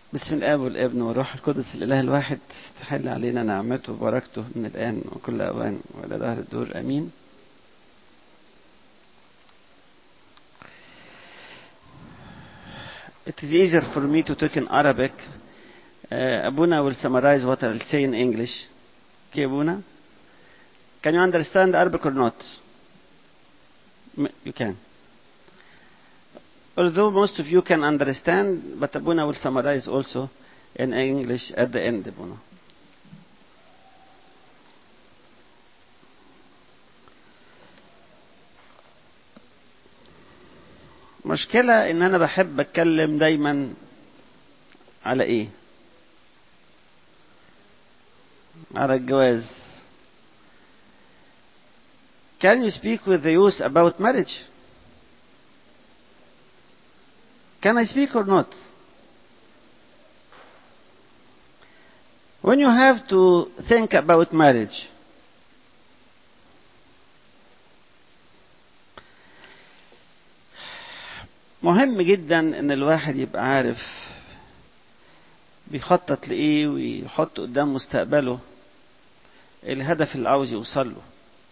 بسم الاب والابن والروح القدس الاله الواحد تحل علينا نعمته وبركته من الان وكل اوان والى دهر الدور امين It is easier for me to talk in Arabic. Uh, Abuna will summarize what I'll say in English. Okay, Abuna? Can you understand Arabic or not? M- You can. Although most of you can understand, but Abuna will summarize also in English at the end, Abuna. مشكلة إن أنا بحب أتكلم دايما على إيه؟ على الجواز. Can you speak with the youth about marriage? Can I speak or not? When you have to think about marriage, مهم جدا ان الواحد يبقى عارف بيخطط لايه ويحط قدام مستقبله الهدف اللي عاوز يوصل له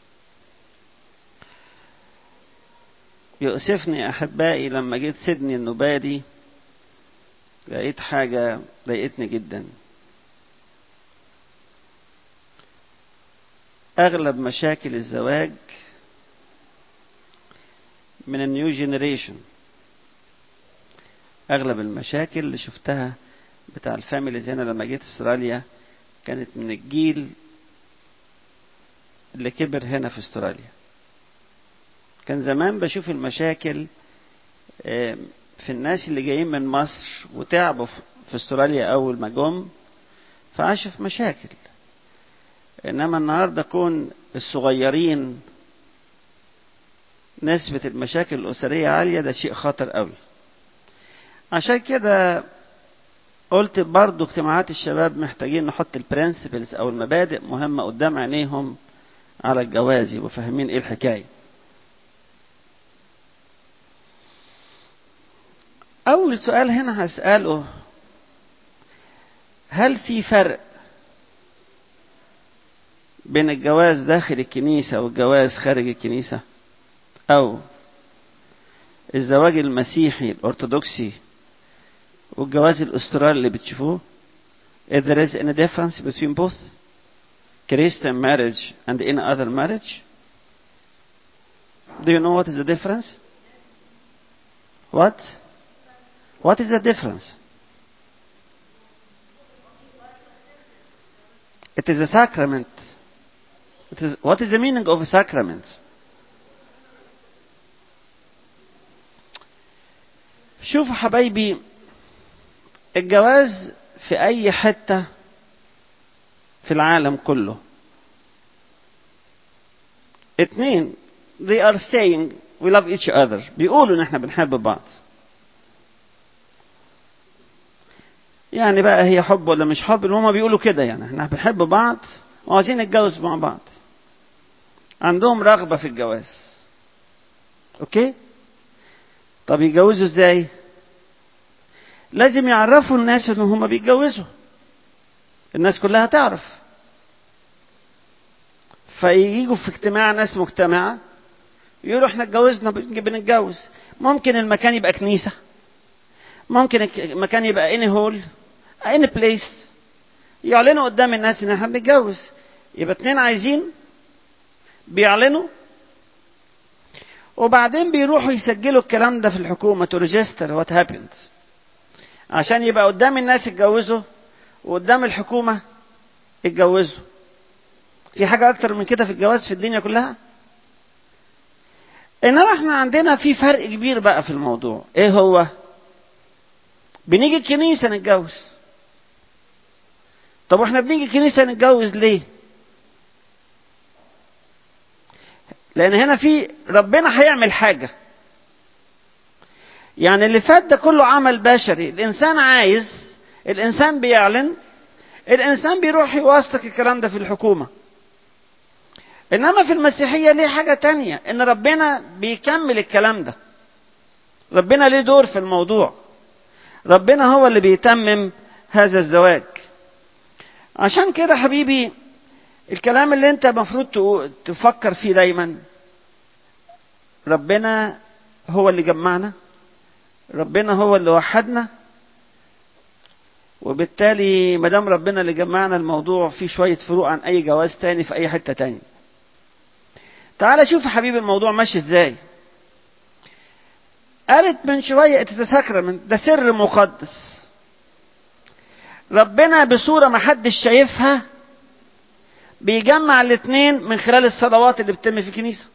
يؤسفني احبائي لما جيت سيدني النبادي لقيت حاجه ضايقتني جدا اغلب مشاكل الزواج من النيو جينيريشن اغلب المشاكل اللي شفتها بتاع الفاميليز هنا لما جيت استراليا كانت من الجيل اللي كبر هنا في استراليا كان زمان بشوف المشاكل في الناس اللي جايين من مصر وتعبوا في استراليا اول ما جم فعاشوا في مشاكل انما النهارده كون الصغيرين نسبة المشاكل الأسرية عالية ده شيء خطر قوي عشان كده قلت برضو اجتماعات الشباب محتاجين نحط البرنسبلز او المبادئ مهمة قدام عينيهم على الجواز يبقوا فاهمين ايه الحكاية اول سؤال هنا هسأله هل في فرق بين الجواز داخل الكنيسة والجواز خارج الكنيسة او الزواج المسيحي الارثوذكسي والجواز الاسترالي اللي بتشوفوه if there is any difference between both Christian marriage and any other marriage do you know what is the difference what what is the difference it is a sacrament it is what is the meaning of a sacrament شوفوا حبايبي الجواز في اي حته في العالم كله اتنين they are saying we love each other بيقولوا ان احنا بنحب بعض يعني بقى هي حب ولا مش حب هما بيقولوا كده يعني احنا بنحب بعض وعايزين نتجوز مع بعض عندهم رغبة في الجواز اوكي طب يتجوزوا ازاي لازم يعرفوا الناس ان هم بيتجوزوا الناس كلها تعرف فييجوا في اجتماع ناس مجتمعة يقولوا احنا اتجوزنا بنتجوز ممكن المكان يبقى كنيسة ممكن المكان يبقى اني هول اني بليس يعلنوا قدام الناس ان احنا بنتجوز يبقى اتنين عايزين بيعلنوا وبعدين بيروحوا يسجلوا الكلام ده في الحكومة تو ريجستر وات هابنز عشان يبقى قدام الناس اتجوزوا وقدام الحكومة اتجوزوا في حاجة أكتر من كده في الجواز في الدنيا كلها إنما إحنا عندنا في فرق كبير بقى في الموضوع إيه هو بنيجي الكنيسة نتجوز طب واحنا بنيجي الكنيسة نتجوز ليه لأن هنا في ربنا هيعمل حاجة يعني اللي فات ده كله عمل بشري الإنسان عايز الإنسان بيعلن الإنسان بيروح يوثق الكلام ده في الحكومة إنما في المسيحية ليه حاجة تانية إن ربنا بيكمل الكلام ده ربنا ليه دور في الموضوع ربنا هو اللي بيتمم هذا الزواج عشان كده حبيبي الكلام اللي انت المفروض تفكر فيه دايما ربنا هو اللي جمعنا ربنا هو اللي وحدنا وبالتالي ما دام ربنا اللي جمعنا الموضوع فيه شويه فروق عن اي جواز تاني في اي حته تاني تعال شوف يا حبيبي الموضوع ماشي ازاي قالت من شويه من ده سر مقدس ربنا بصوره ما حدش شايفها بيجمع الاثنين من خلال الصلوات اللي بتتم في الكنيسه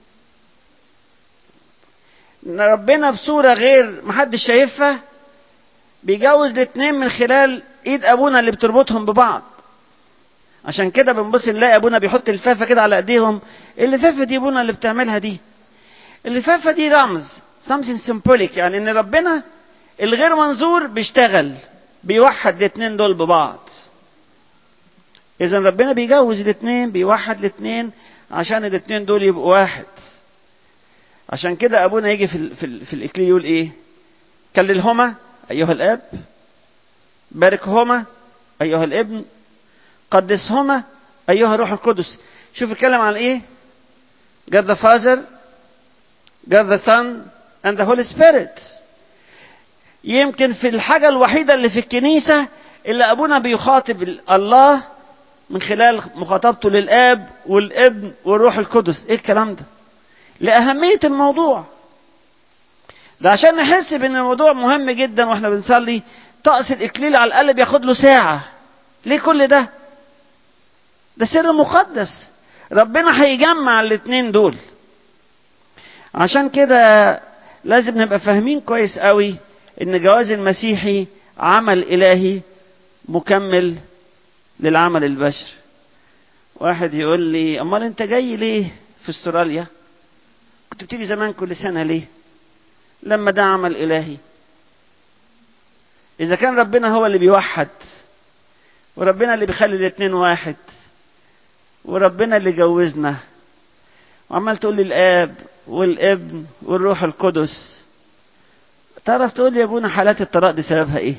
ربنا بصورة غير محدش شايفها بيجوز الاثنين من خلال ايد ابونا اللي بتربطهم ببعض عشان كده بنبص نلاقي ابونا بيحط الفافه كده على ايديهم اللفافه دي ابونا اللي بتعملها دي اللفافه دي رمز something symbolic يعني ان ربنا الغير منظور بيشتغل بيوحد الاثنين دول ببعض اذا ربنا بيجوز الاثنين بيوحد الاثنين عشان الاثنين دول يبقوا واحد عشان كده ابونا يجي في ال في, ال في الاكليل يقول ايه كللهما ايها الاب باركهما ايها الابن قدسهما ايها الروح القدس شوف اتكلم عن ايه God the Father God the Son and the Holy Spirit يمكن في الحاجة الوحيدة اللي في الكنيسة اللي أبونا بيخاطب الله من خلال مخاطبته للآب والابن والروح القدس إيه الكلام ده لأهمية الموضوع ده عشان نحس بأن الموضوع مهم جدا واحنا بنصلي طقس الإكليل على الأقل بياخد له ساعة ليه كل ده؟ ده سر مقدس ربنا هيجمع الاتنين دول عشان كده لازم نبقى فاهمين كويس قوي ان جواز المسيحي عمل الهي مكمل للعمل البشري واحد يقول لي امال انت جاي ليه في استراليا كنت بتيجي زمان كل سنة ليه لما ده عمل إلهي إذا كان ربنا هو اللي بيوحد وربنا اللي بيخلي الاتنين واحد وربنا اللي جوزنا وعمال تقول لي الآب والابن والروح القدس تعرف تقول لي يا ابونا حالات الطلاق دي سببها ايه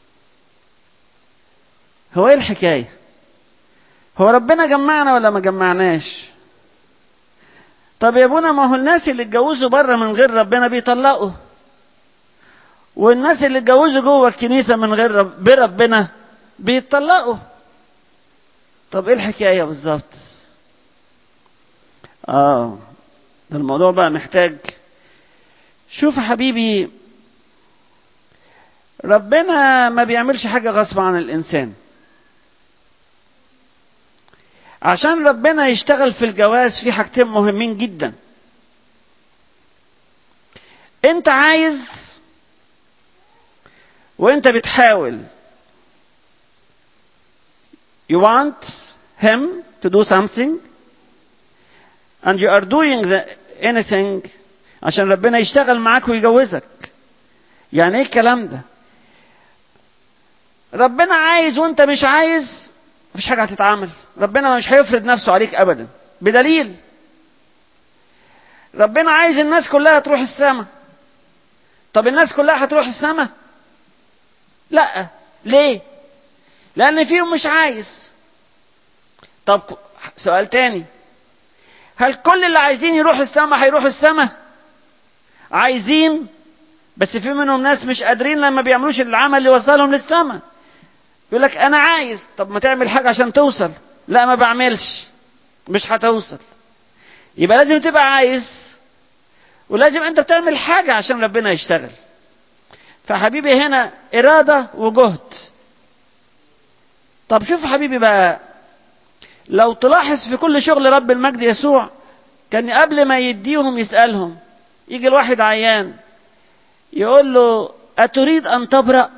هو ايه الحكايه هو ربنا جمعنا ولا ما جمعناش طب يا ابونا ما هو الناس اللي اتجوزوا بره من غير ربنا بيطلقوا والناس اللي اتجوزوا جوه الكنيسه من غير رب بربنا بيتطلقوا طب ايه الحكايه بالظبط اه ده الموضوع بقى محتاج شوف يا حبيبي ربنا ما بيعملش حاجه غصب عن الانسان عشان ربنا يشتغل في الجواز في حاجتين مهمين جدا انت عايز وانت بتحاول you want him to do something and you are doing the anything عشان ربنا يشتغل معاك ويجوزك يعني ايه الكلام ده ربنا عايز وانت مش عايز مفيش حاجه هتتعمل ربنا مش هيفرض نفسه عليك ابدا بدليل ربنا عايز الناس كلها تروح السماء طب الناس كلها هتروح السماء لا ليه لان فيهم مش عايز طب سؤال تاني هل كل اللي عايزين يروحوا السماء هيروحوا السماء عايزين بس في منهم ناس مش قادرين لما بيعملوش العمل اللي وصلهم للسماء يقول لك انا عايز طب ما تعمل حاجه عشان توصل لا ما بعملش مش هتوصل يبقى لازم تبقى عايز ولازم انت بتعمل حاجه عشان ربنا يشتغل فحبيبي هنا اراده وجهد طب شوف حبيبي بقى لو تلاحظ في كل شغل رب المجد يسوع كان قبل ما يديهم يسألهم يجي الواحد عيان يقول له أتريد أن تبرأ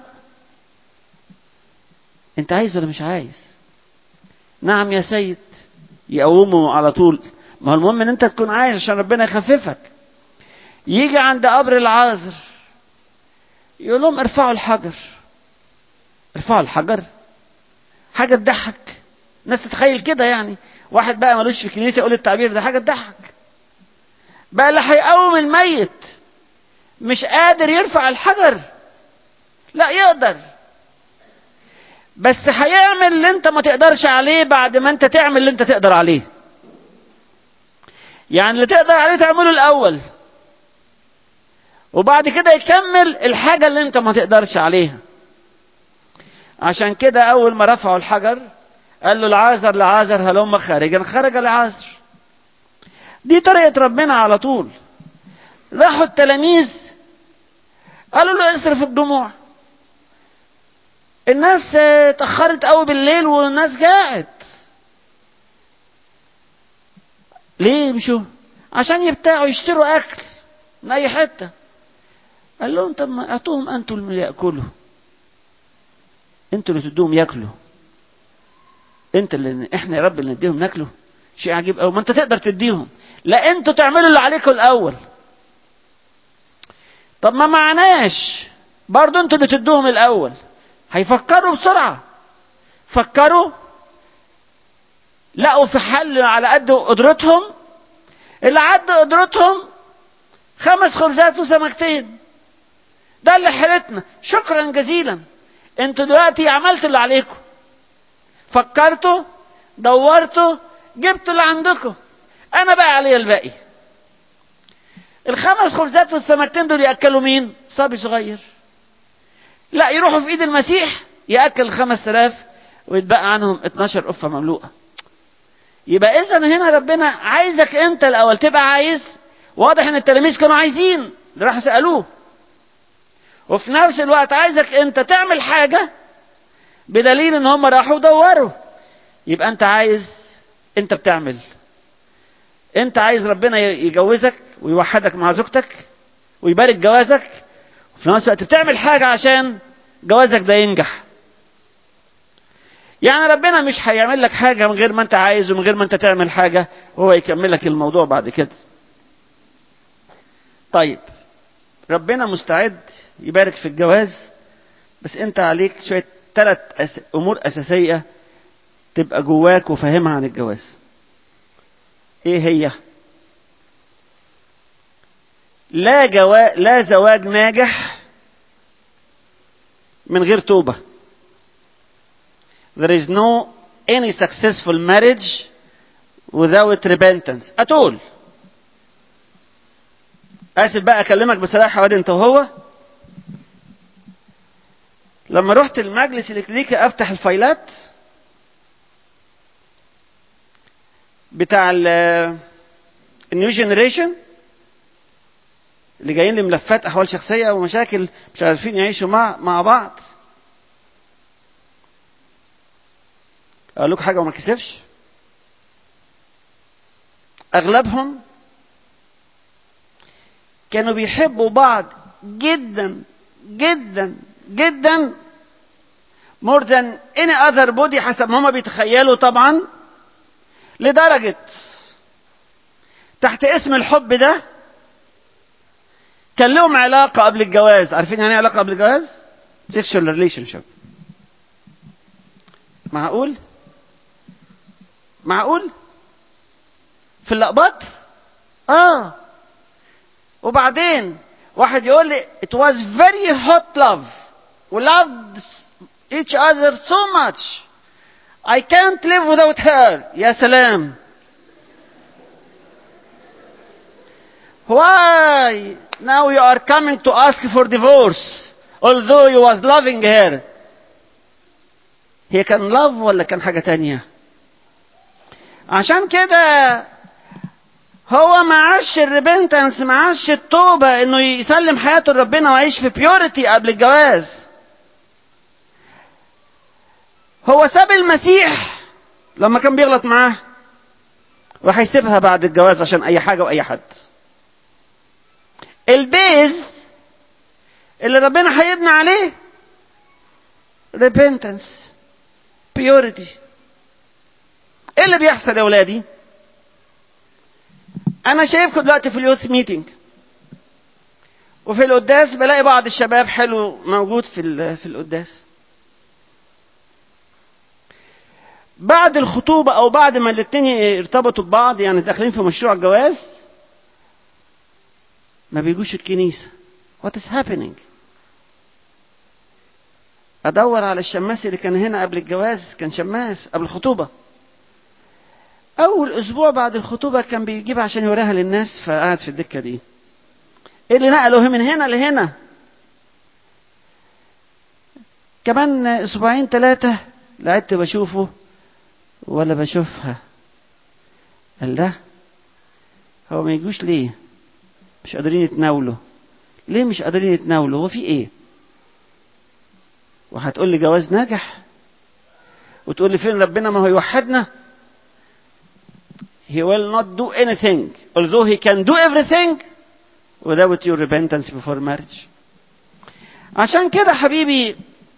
أنت عايز ولا مش عايز نعم يا سيد يقومه على طول ما هو المهم ان انت تكون عايز عشان ربنا يخففك يجي عند قبر العازر يقول لهم ارفعوا الحجر ارفعوا الحجر حاجه تضحك الناس تتخيل كده يعني واحد بقى ملوش في الكنيسه يقول التعبير ده حاجه تضحك بقى اللي هيقوم الميت مش قادر يرفع الحجر لا يقدر بس هيعمل اللي انت ما تقدرش عليه بعد ما انت تعمل اللي انت تقدر عليه يعني اللي تقدر عليه تعمله الاول وبعد كده يكمل الحاجه اللي انت ما تقدرش عليها عشان كده اول ما رفعوا الحجر قال له العازر لعازر هلم خارجا خرج العازر دي طريقه ربنا على طول راحوا التلاميذ قالوا له اصرف الجموع الناس اتأخرت قوي بالليل والناس جاءت ليه يمشوا عشان يبتاعوا يشتروا اكل من اي حته قال لهم طب ما اعطوهم انتوا اللي ياكلوا انتوا اللي تدوهم ياكلوا انت اللي احنا يا رب اللي نديهم ناكله شيء عجيب قوي ما انت تقدر تديهم لا انتوا تعملوا اللي عليكم الاول طب ما معناش برضو انتوا اللي تدوهم الاول هيفكروا بسرعه فكروا لقوا في حل على قد قدرتهم اللي عد قدرتهم خمس خبزات وسمكتين ده اللي حيلتنا شكرا جزيلا انتوا دلوقتي عملتوا اللي عليكم فكرتوا دورتوا جبتوا اللي عندكم انا بقى عليا الباقي الخمس خبزات والسمكتين دول ياكلوا مين صبي صغير لا يروحوا في ايد المسيح ياكل الخمس تلاف ويتبقى عنهم 12 قفه مملوءه يبقى اذا هنا ربنا عايزك انت الاول تبقى عايز واضح ان التلاميذ كانوا عايزين اللي راحوا سالوه وفي نفس الوقت عايزك انت تعمل حاجه بدليل ان هم راحوا دوروا يبقى انت عايز انت بتعمل انت عايز ربنا يجوزك ويوحدك مع زوجتك ويبارك جوازك وفي نفس الوقت بتعمل حاجه عشان جوازك ده ينجح يعني ربنا مش هيعمل لك حاجه من غير ما انت عايز ومن غير ما انت تعمل حاجه وهو يكمل لك الموضوع بعد كده طيب ربنا مستعد يبارك في الجواز بس انت عليك شويه ثلاث أس... امور اساسيه تبقى جواك وفاهمها عن الجواز ايه هي لا جوا... لا زواج ناجح من غير توبه there is no any successful marriage without repentance at all اسف بقى اكلمك بصراحه وادي انت وهو لما رحت المجلس الكلينيكي افتح الفايلات بتاع النيو جنريشن اللي جايين لي ملفات احوال شخصيه ومشاكل مش عارفين يعيشوا مع مع بعض اقول لكم حاجه وما كسفش اغلبهم كانوا بيحبوا بعض جدا جدا جدا more than any other body حسب ما هم بيتخيلوا طبعا لدرجة تحت اسم الحب ده كان لهم علاقة قبل الجواز عارفين يعني ايه علاقة قبل الجواز؟ sexual relationship معقول؟ معقول؟ في اللقبات؟ اه وبعدين واحد يقول لي it was very hot love we loved each other so much I can't live without her يا سلام why now you are coming to ask for divorce although you was loving her هي كان love ولا كان حاجة تانية عشان كده هو ما عاش الريبنتنس ما عاش التوبة انه يسلم حياته لربنا ويعيش في بيوريتي قبل الجواز هو ساب المسيح لما كان بيغلط معاه وهيسيبها بعد الجواز عشان اي حاجة واي حد البيز اللي ربنا هيبني عليه repentance purity ايه اللي بيحصل يا ولادي انا شايفكم دلوقتي في اليوث ميتنج وفي القداس بلاقي بعض الشباب حلو موجود في في القداس بعد الخطوبة أو بعد ما الاتنين ارتبطوا ببعض يعني داخلين في مشروع جواز ما بيجوش الكنيسة What is happening؟ ادور على الشماس اللي كان هنا قبل الجواز كان شماس قبل الخطوبه اول اسبوع بعد الخطوبه كان بيجيبها عشان يوريها للناس فقعد في الدكه دي ايه اللي نقله من هنا لهنا كمان اسبوعين ثلاثه لقيت بشوفه ولا بشوفها قال ده هو ما يجوش ليه مش قادرين يتناولوا ليه مش قادرين يتناولوا هو في ايه وهتقول لي جواز ناجح وتقول لي فين ربنا ما هو يوحدنا he will not do anything although he can do everything without your repentance before marriage عشان كده حبيبي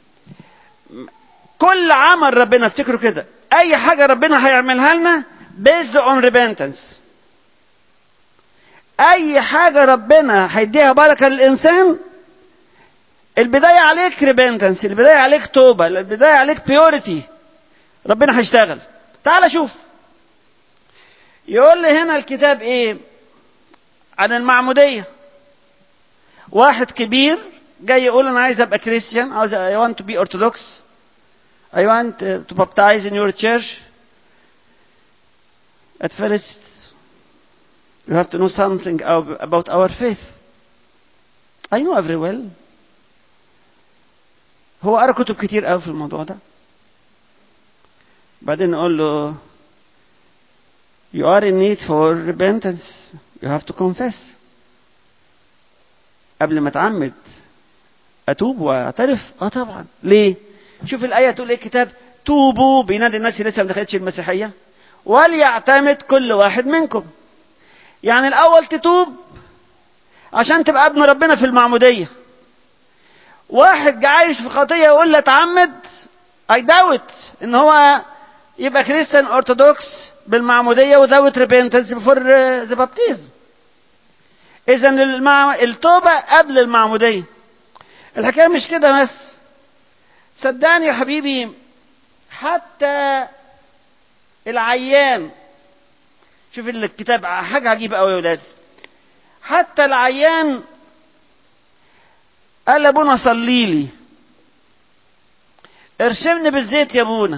كل عمل ربنا افتكروا كده اي حاجة ربنا هيعملها لنا based on repentance اي حاجة ربنا هيديها بركة للانسان البداية عليك ريبنتنس البداية عليك توبة البداية عليك بيوريتي ربنا هيشتغل تعال شوف يقول لي هنا الكتاب ايه عن المعمودية واحد كبير جاي يقول انا عايز ابقى كريستيان عاوز I want to be orthodox I want to baptize in your church at first you have to know something about our faith I know very well هو قرا كتب كتير قوي في الموضوع ده بعدين نقول له you are in need for repentance you have to confess قبل ما اتعمد اتوب واعترف اه طبعا ليه شوف الايه تقول ايه الكتاب توبوا بينادي الناس اللي لسه ما دخلتش المسيحيه وليعتمد كل واحد منكم يعني الاول تتوب عشان تبقى ابن ربنا في المعموديه واحد عايش في خطيه يقول لي اتعمد اي داوت ان هو يبقى كريستيان ارثوذكس بالمعموديه وذوت ريبنتنس بفور ذا بابتيزم اذا المع... التوبه قبل المعموديه الحكايه مش كده بس صدقني يا حبيبي حتى العيان شوف الكتاب حاجه عجيبه قوي يا ولاد حتى العيان قال ابونا صلي لي ارشمني بالزيت يا ابونا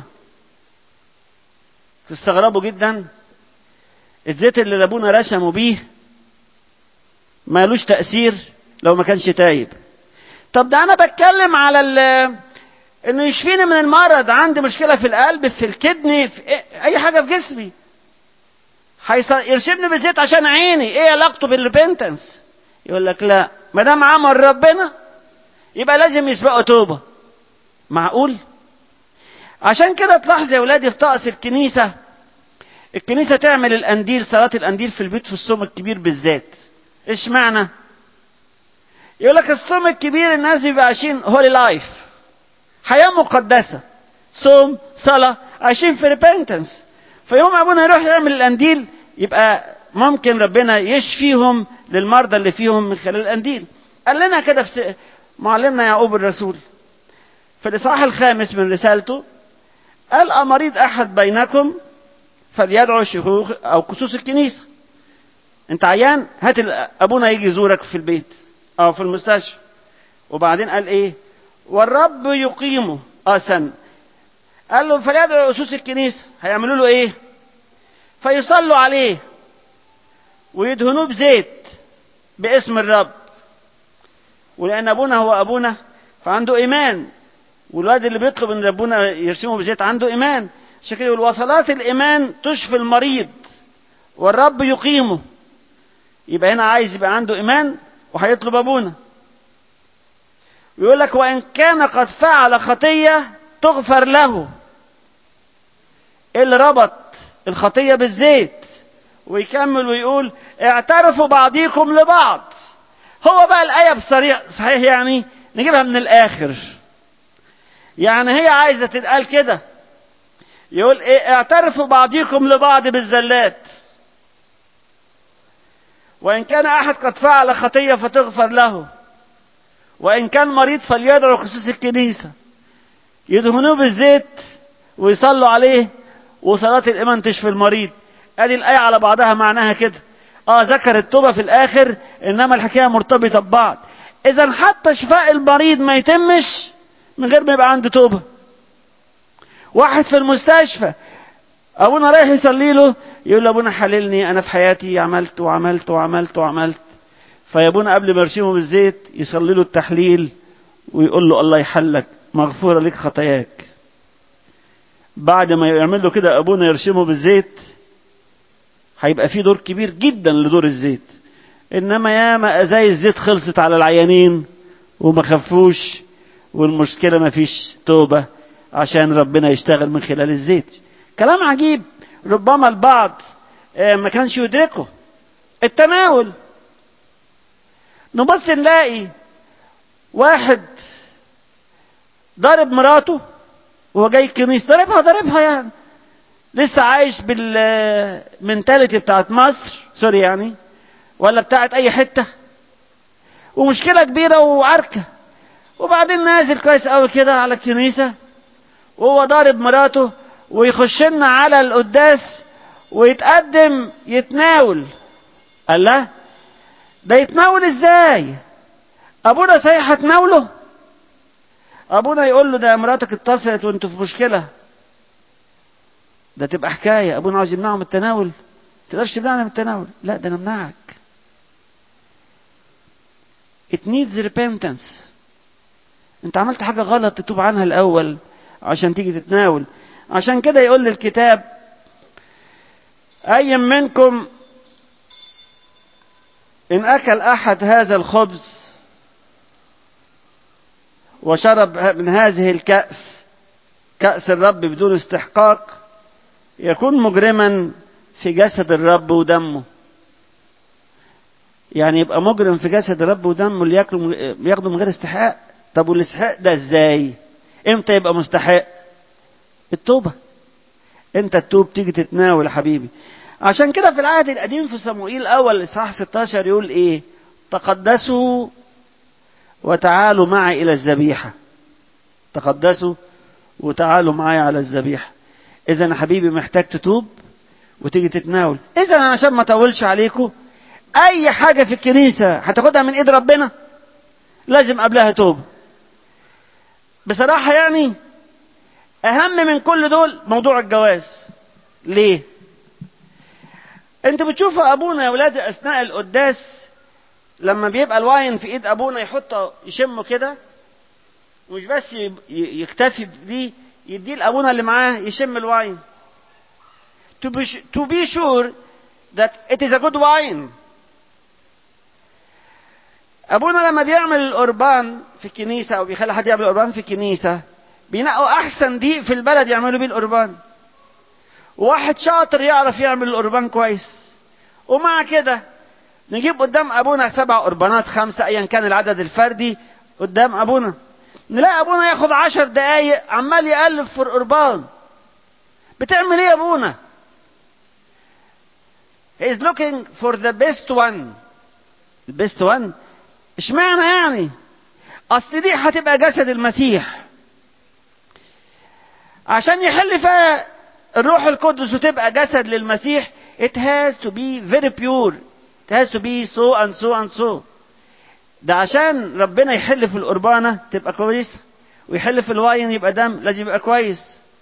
تستغربوا جدا الزيت اللي ابونا رشمه بيه مالوش تأثير لو ما كانش تايب طب ده انا بتكلم على انه يشفيني من المرض عندي مشكلة في القلب في الكدني في اي حاجة في جسمي يرشمني بالزيت عشان عيني ايه علاقته بالريبنتنس يقول لك لا ما دام عمل ربنا يبقى لازم يسبقه توبة معقول عشان كده تلاحظ يا ولادي في طقس الكنيسة الكنيسة تعمل الأنديل صلاة الأنديل في البيت في الصوم الكبير بالذات إيش معنى يقول لك الصوم الكبير الناس بيبقى عايشين هولي لايف حياة مقدسة صوم صلاة عايشين في ريبنتنس فيوم أبونا يروح يعمل الأنديل يبقى ممكن ربنا يشفيهم للمرضى اللي فيهم من خلال الأنديل قال لنا كده في معلمنا يعقوب الرسول في الإصحاح الخامس من رسالته قال أمريض أحد بينكم فليدعو شيوخ أو كسوس الكنيسة أنت عيان هات أبونا يجي يزورك في البيت أو في المستشفى وبعدين قال إيه والرب يقيمه اه سن قال له فليدعو أسوس الكنيسة هيعملوا له إيه فيصلوا عليه ويدهنوه بزيت باسم الرب ولأن أبونا هو أبونا فعنده إيمان والواد اللي بيطلب ان ربنا يرسمه بزيت عنده ايمان عشان كده وصلات الايمان تشفي المريض والرب يقيمه يبقى هنا عايز يبقى عنده ايمان وهيطلب ابونا ويقول لك وان كان قد فعل خطيه تغفر له اللي ربط الخطيه بالزيت ويكمل ويقول اعترفوا بعضيكم لبعض هو بقى الايه بصريح صحيح يعني نجيبها من الاخر يعني هي عايزة تتقال كده يقول ايه اعترفوا بعضكم لبعض بالزلات وإن كان أحد قد فعل خطية فتغفر له وإن كان مريض فليدعو خصوص الكنيسة يدهنوه بالزيت ويصلوا عليه وصلاة الإيمان تشفي المريض ادي الآية على بعضها معناها كده اه ذكر التوبة في الآخر إنما الحكاية مرتبطة ببعض إذا حتى شفاء المريض ما يتمش من غير ما يبقى عنده توبة واحد في المستشفى ابونا رايح يصلي له يقول له ابونا حللني انا في حياتي عملت وعملت وعملت وعملت فيا ابونا قبل ما يرشمه بالزيت يصلي له التحليل ويقول له الله يحلك مغفوره لك خطاياك بعد ما يعمل له كده ابونا يرشمه بالزيت هيبقى في دور كبير جدا لدور الزيت انما ياما ازايز زيت خلصت على العيانين وما خفوش والمشكله ما فيش توبه عشان ربنا يشتغل من خلال الزيت كلام عجيب ربما البعض ما كانش يدركه التناول نبص نلاقي واحد ضارب مراته وهو جاي الكنيسه ضاربها ضاربها يعني لسه عايش بالمنتاليتي بتاعت مصر سوري يعني ولا بتاعت اي حته ومشكله كبيره وعركه وبعدين نازل كويس قوي كده على الكنيسه وهو ضارب مراته ويخش لنا على القداس ويتقدم يتناول قال لا ده يتناول ازاي ابونا صحيح هتناوله ابونا يقول له ده مراتك اتصلت وانتوا في مشكله ده تبقى حكايه ابونا عاوز يمنعه من التناول تقدرش تمنعنا من التناول لا ده نمنعك it needs repentance انت عملت حاجه غلط تتوب عنها الاول عشان تيجي تتناول عشان كده يقول لي الكتاب أي منكم إن أكل أحد هذا الخبز وشرب من هذه الكأس كأس الرب بدون استحقاق يكون مجرما في جسد الرب ودمه يعني يبقى مجرم في جسد الرب ودمه اللي ياكله ياخده من غير استحقاق طب والاستحقاق ده ازاي امتى يبقى مستحق التوبه انت التوب تيجي تتناول يا حبيبي عشان كده في العهد القديم في صموئيل الاول اصحاح 16 يقول ايه تقدسوا وتعالوا معي الى الذبيحه تقدسوا وتعالوا معي على الذبيحه اذا يا حبيبي محتاج تتوب وتيجي تتناول اذا انا عشان ما اطولش عليكم اي حاجه في الكنيسه هتاخدها من ايد ربنا لازم قبلها توبه بصراحه يعني اهم من كل دول موضوع الجواز ليه انت بتشوفوا ابونا يا ولاد اثناء القداس لما بيبقى الواين في ايد ابونا يحطه يشمه كده ومش بس يكتفي بدي يديه لابونا اللي معاه يشم الواين to be, to be sure that it is a good wine ابونا لما بيعمل القربان في الكنيسه او بيخلي حد يعمل قربان في الكنيسه بينقوا احسن دقيق في البلد يعملوا بيه القربان واحد شاطر يعرف يعمل القربان كويس ومع كده نجيب قدام ابونا سبع قربانات خمسه ايا كان العدد الفردي قدام ابونا نلاقي ابونا ياخد عشر دقايق عمال يقلب في القربان بتعمل ايه يا ابونا He is looking for the best one the best one اشمعنى يعني اصل دي هتبقى جسد المسيح عشان يحل فيها الروح القدس وتبقى جسد للمسيح it has to be very pure it has to be so and so and so ده عشان ربنا يحل في القربانة تبقى كويسة ويحل في الواين يبقى دم لازم يبقى كويس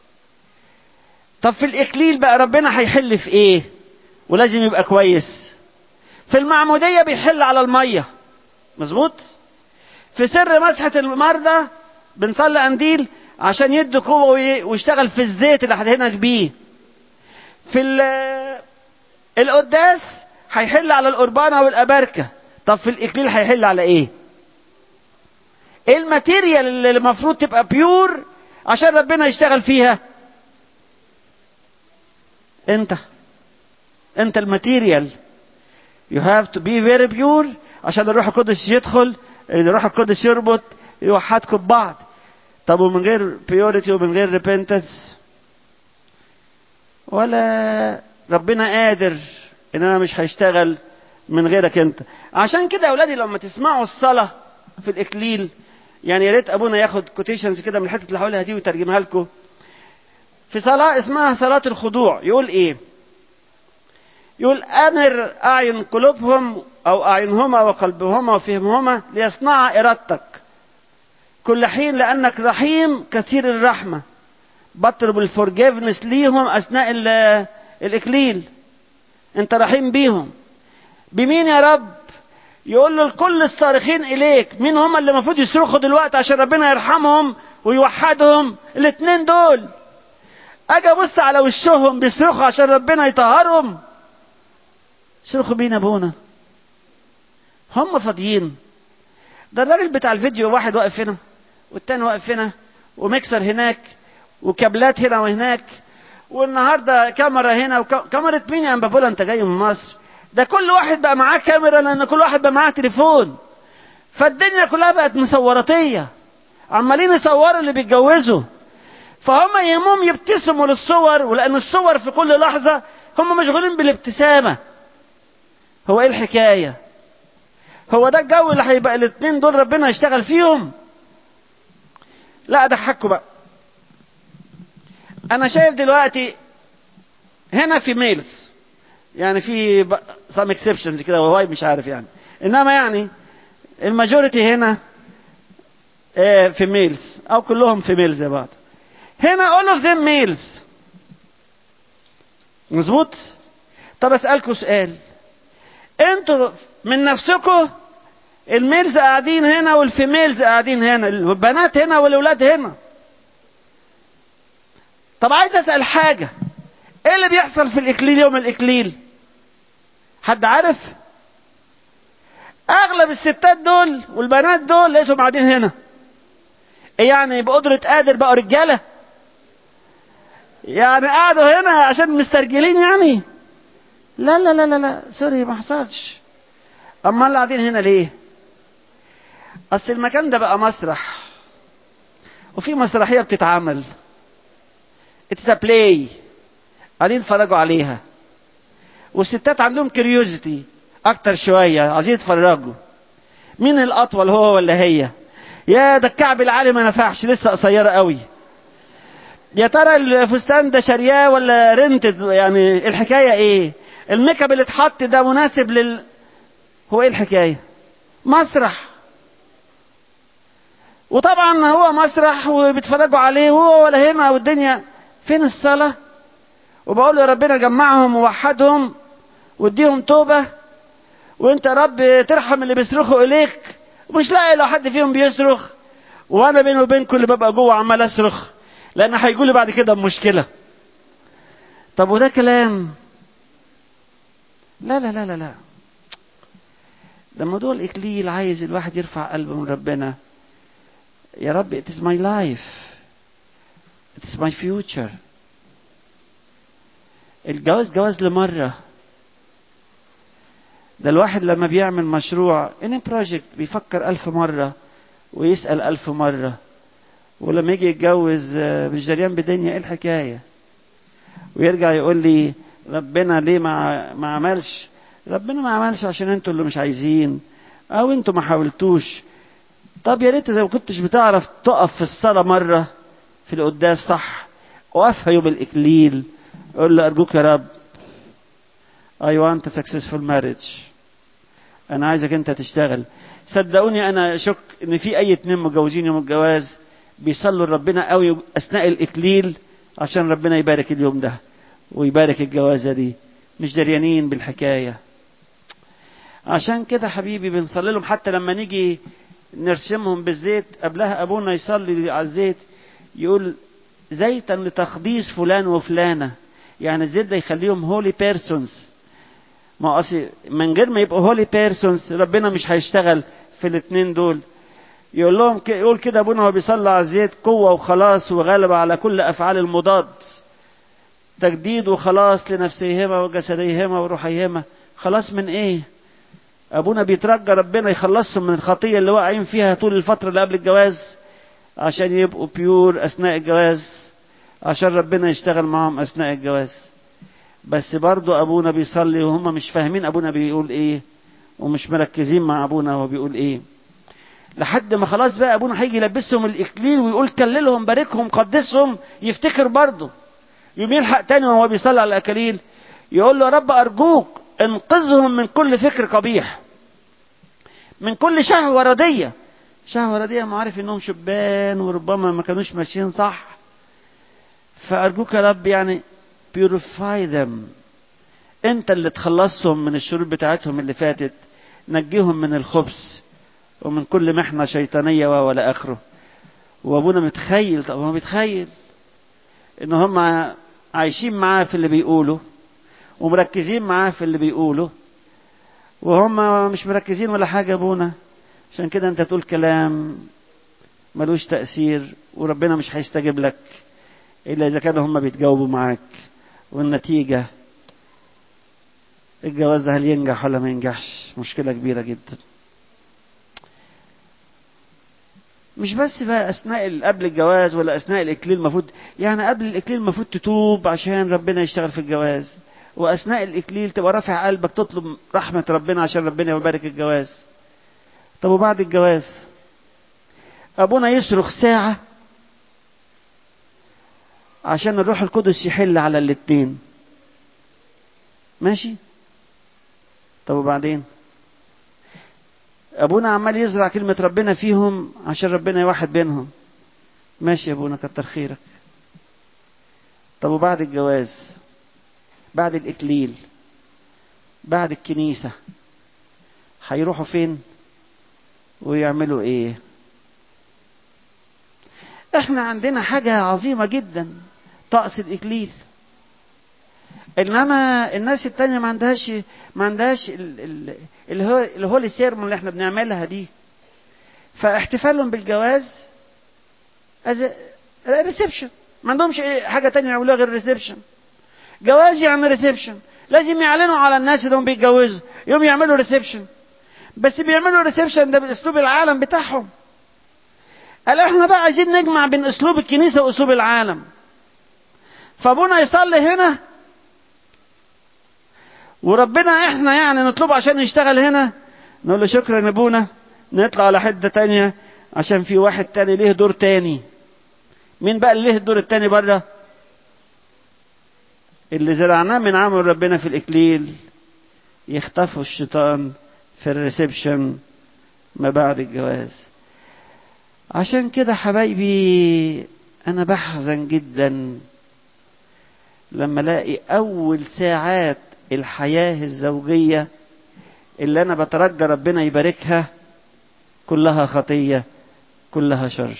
طب في الإكليل بقى ربنا هيحل في إيه ولازم يبقى كويس في المعمودية بيحل على المية مظبوط في سر مسحة المرضى بنصلي قنديل عشان يدي قوة ويشتغل في الزيت اللي هدهنك بيه في القداس هيحل على القربانة والأباركة طب في الإكليل هيحل على إيه؟ إيه الماتيريال اللي المفروض تبقى بيور عشان ربنا يشتغل فيها؟ أنت أنت الماتيريال you have to be very pure عشان الروح القدس يدخل الروح القدس يربط يوحدكم ببعض طب ومن غير بيوريتي ومن غير ريبنتنس ولا ربنا قادر ان انا مش هيشتغل من غيرك انت عشان كده يا اولادي لما تسمعوا الصلاه في الاكليل يعني يا ريت ابونا ياخد كوتيشنز كده من الحته اللي هقولها دي ويترجمها لكم في صلاه اسمها صلاه الخضوع يقول ايه يقول انر اعين قلوبهم او اعينهما وقلبهما وفهمهما ليصنعا ارادتك كل حين لانك رحيم كثير الرحمه بطلب الفورجيفنس ليهم اثناء الاكليل انت رحيم بيهم بمين يا رب يقول له لكل الصارخين اليك مين هم اللي المفروض يصرخوا دلوقتي عشان ربنا يرحمهم ويوحدهم الاثنين دول اجي ابص على وشهم بيصرخوا عشان ربنا يطهرهم صرخوا بينا ابونا هم فاضيين ده الراجل بتاع الفيديو واحد واقف هنا والتاني واقف هنا وميكسر هناك وكابلات هنا وهناك والنهارده كاميرا هنا وكاميرا مين يا امبابولا انت جاي من مصر ده كل واحد بقى معاه كاميرا لان كل واحد بقى معاه تليفون فالدنيا كلها بقت مصوراتيه عمالين يصوروا اللي بيتجوزوا فهم يهمهم يبتسموا للصور ولان الصور في كل لحظه هم مشغولين بالابتسامه هو ايه الحكايه هو ده الجو اللي هيبقى الاثنين دول ربنا يشتغل فيهم لا اضحكوا بقى انا شايف دلوقتي هنا في ميلز يعني في سام اكسبشنز كده وهاي مش عارف يعني انما يعني الماجوريتي هنا في ميلز او كلهم في ميلز زي بعض هنا all of them males مظبوط طب اسالكم سؤال انتوا من نفسكم الميلز قاعدين هنا والفيميلز قاعدين هنا البنات هنا والاولاد هنا طب عايز اسال حاجه ايه اللي بيحصل في الاكليل يوم الاكليل حد عارف اغلب الستات دول والبنات دول لقيتهم قاعدين هنا ايه يعني بقدرة قادر بقوا رجالة يعني قعدوا هنا عشان مسترجلين يعني لا لا لا لا لا سوري ما حصلش اما اللي قاعدين هنا ليه اصل المكان ده بقى مسرح وفي مسرحية بتتعمل اتس ا بلاي قاعدين يتفرجوا عليها والستات عندهم كريوزيتي اكتر شوية عايزين يتفرجوا مين الاطول هو ولا هي يا ده الكعب العالي ما نفعش لسه قصيرة قوي يا ترى الفستان ده شارياه ولا رنتد يعني الحكاية ايه الميك اب اللي اتحط ده مناسب لل هو ايه الحكاية مسرح وطبعا هو مسرح وبيتفرجوا عليه وهو ولا هنا والدنيا فين الصلاة وبقول يا ربنا جمعهم ووحدهم واديهم توبة وانت يا رب ترحم اللي بيصرخوا اليك ومش لاقي لو حد فيهم بيصرخ وانا بيني وبينكم اللي ببقى جوه عمال اصرخ لان هيقول لي بعد كده بمشكله طب وده كلام لا لا لا لا لا ده موضوع الاكليل عايز الواحد يرفع قلبه من ربنا يا رب it is my life it is my future الجواز جواز لمره ده الواحد لما بيعمل مشروع ان بروجكت بيفكر ألف مرة ويسأل ألف مرة ولما يجي يتجوز مش دريان بدنيا ايه الحكاية ويرجع يقول لي ربنا ليه ما ما عملش ربنا ما عملش عشان انتوا اللي مش عايزين او انتوا ما حاولتوش طب يا ريت اذا ما كنتش بتعرف تقف في الصلاة مرة في القداس صح وقفها يوم الإكليل قول له أرجوك يا رب I want a successful marriage انا عايزك انت تشتغل صدقوني انا اشك ان في اي اتنين متجوزين يوم الجواز بيصلوا لربنا قوي اثناء الاكليل عشان ربنا يبارك اليوم ده ويبارك الجوازه دي مش دريانين بالحكايه عشان كده حبيبي بنصلي لهم حتى لما نيجي نرسمهم بالزيت قبلها ابونا يصلي على الزيت يقول زيتا لتقديس فلان وفلانه يعني الزيت ده يخليهم هولي بيرسونز ما اصل من غير ما يبقوا هولي بيرسونز ربنا مش هيشتغل في الاثنين دول يقول لهم يقول كده ابونا وهو بيصلي على الزيت قوه وخلاص وغلبه على كل افعال المضاد تجديد وخلاص لنفسيهما وجسديهما وروحيهما خلاص من ايه ابونا بيترجى ربنا يخلصهم من الخطيه اللي واقعين فيها طول الفتره اللي قبل الجواز عشان يبقوا بيور اثناء الجواز عشان ربنا يشتغل معاهم اثناء الجواز بس برضو ابونا بيصلي وهم مش فاهمين ابونا بيقول ايه ومش مركزين مع ابونا هو بيقول ايه لحد ما خلاص بقى ابونا هيجي يلبسهم الاكليل ويقول كللهم باركهم قدسهم يفتكر برضه يوم يلحق تاني وهو بيصلي على الاكاليل يقول له يا رب ارجوك انقذهم من كل فكر قبيح من كل شهوه رديه شهوة رديئة ما عارف انهم شبان وربما ما كانوش ماشيين صح فأرجوك يا رب يعني purify them انت اللي تخلصهم من الشرور بتاعتهم اللي فاتت نجيهم من الخبث ومن كل محنة شيطانية ولا آخره وابونا متخيل طب هو بيتخيل ان هم عايشين معاه في اللي بيقوله ومركزين معاه في اللي بيقوله وهم مش مركزين ولا حاجة ابونا عشان كده انت تقول كلام ملوش تأثير وربنا مش هيستجيب لك إلا إذا كانوا هم بيتجاوبوا معاك والنتيجة الجواز ده هل ينجح ولا ما ينجحش مشكلة كبيرة جدا مش بس بقى اثناء قبل الجواز ولا اثناء الاكليل المفروض يعني قبل الاكليل المفروض تتوب عشان ربنا يشتغل في الجواز واثناء الاكليل تبقى رافع قلبك تطلب رحمه ربنا عشان ربنا يبارك الجواز طب وبعد الجواز ابونا يصرخ ساعه عشان الروح القدس يحل على الاتنين ماشي طب وبعدين ابونا عمال يزرع كلمة ربنا فيهم عشان ربنا يوحد بينهم ماشي يا ابونا كتر خيرك طب وبعد الجواز بعد الاكليل بعد الكنيسة هيروحوا فين ويعملوا ايه احنا عندنا حاجة عظيمة جدا طقس الاكليل انما الناس التانية ما عندهاش ما عندهاش اللي هو اللي هو السيرمون اللي احنا بنعملها دي فاحتفالهم بالجواز از ريسبشن ما عندهمش حاجة تانية يعملوها غير ريسبشن جواز يعني ريسبشن لازم يعلنوا على الناس انهم بيتجوزوا يوم يعملوا ريسبشن بس بيعملوا ريسبشن ده باسلوب العالم بتاعهم قال احنا بقى عايزين نجمع بين اسلوب الكنيسه واسلوب العالم فابونا يصلي هنا وربنا احنا يعني نطلبه عشان يشتغل هنا نقول له شكرا يا ابونا نطلع على حته تانية عشان في واحد تاني ليه دور تاني مين بقى اللي ليه الدور التاني بره اللي زرعناه من عمل ربنا في الاكليل يخطفوا الشيطان في الريسبشن ما بعد الجواز عشان كده حبايبي انا بحزن جدا لما الاقي اول ساعات الحياه الزوجيه اللي انا بترجى ربنا يباركها كلها خطيه كلها شر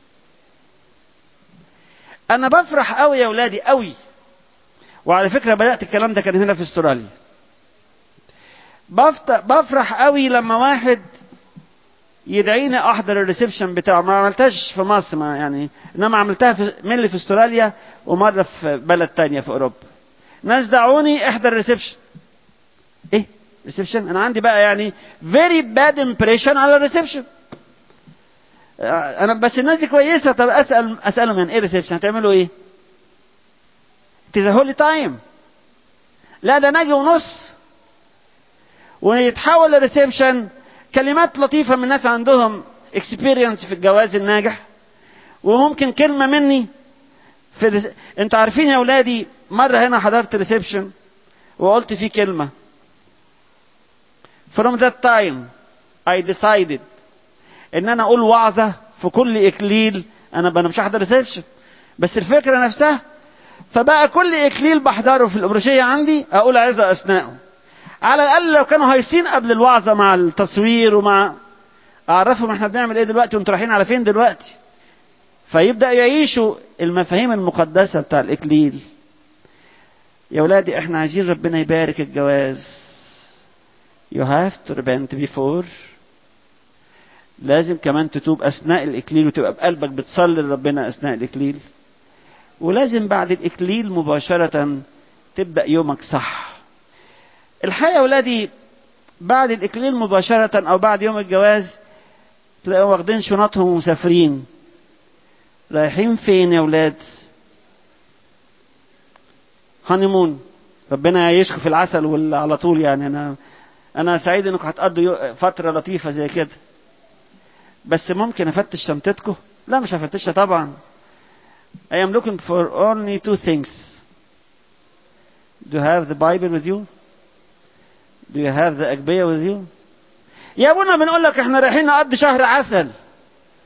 انا بفرح قوي يا ولادي قوي وعلى فكره بدات الكلام ده كان هنا في استراليا بفرح قوي لما واحد يدعيني احضر الريسبشن بتاعه ما عملتهاش في مصر ما يعني انما عملتها في ملي في استراليا ومره في بلد تانية في اوروبا ناس دعوني احضر الريسبشن ايه ريسبشن انا عندي بقى يعني فيري باد امبريشن على الريسبشن انا بس الناس دي كويسه طب اسال اسالهم يعني ايه ريسبشن هتعملوا ايه تزهولي تايم لا ده ناجي ونص ويتحول لريسبشن كلمات لطيفة من ناس عندهم اكسبيرينس في الجواز الناجح وممكن كلمة مني في رس... انتوا عارفين يا اولادي مرة هنا حضرت ريسبشن وقلت فيه كلمة from that time I decided ان انا اقول وعظة في كل اكليل انا انا مش هحضر ريسبشن بس الفكرة نفسها فبقى كل اكليل بحضره في الابروشية عندي اقول عظة اثناءه على الاقل لو كانوا هايصين قبل الوعظه مع التصوير ومع اعرفهم احنا بنعمل ايه دلوقتي وانتوا رايحين على فين دلوقتي فيبدا يعيشوا المفاهيم المقدسه بتاع الاكليل يا ولادي احنا عايزين ربنا يبارك الجواز you have to repent before لازم كمان تتوب اثناء الاكليل وتبقى بقلبك بتصلي لربنا اثناء الاكليل ولازم بعد الاكليل مباشره تبدا يومك صح الحقيقه يا ولادي بعد الاكليل مباشره او بعد يوم الجواز تلاقوا واخدين شنطهم ومسافرين رايحين فين يا ولاد هانيمون ربنا يعيشكم في العسل وعلى طول يعني انا انا سعيد انكم هتقضوا فتره لطيفه زي كده بس ممكن افتش شنطتكم لا مش هفتشها طبعا I am looking for only two things Do you have the Bible with you? Do you have the أجبية with you? يا ابونا بنقول لك احنا رايحين نقضي شهر عسل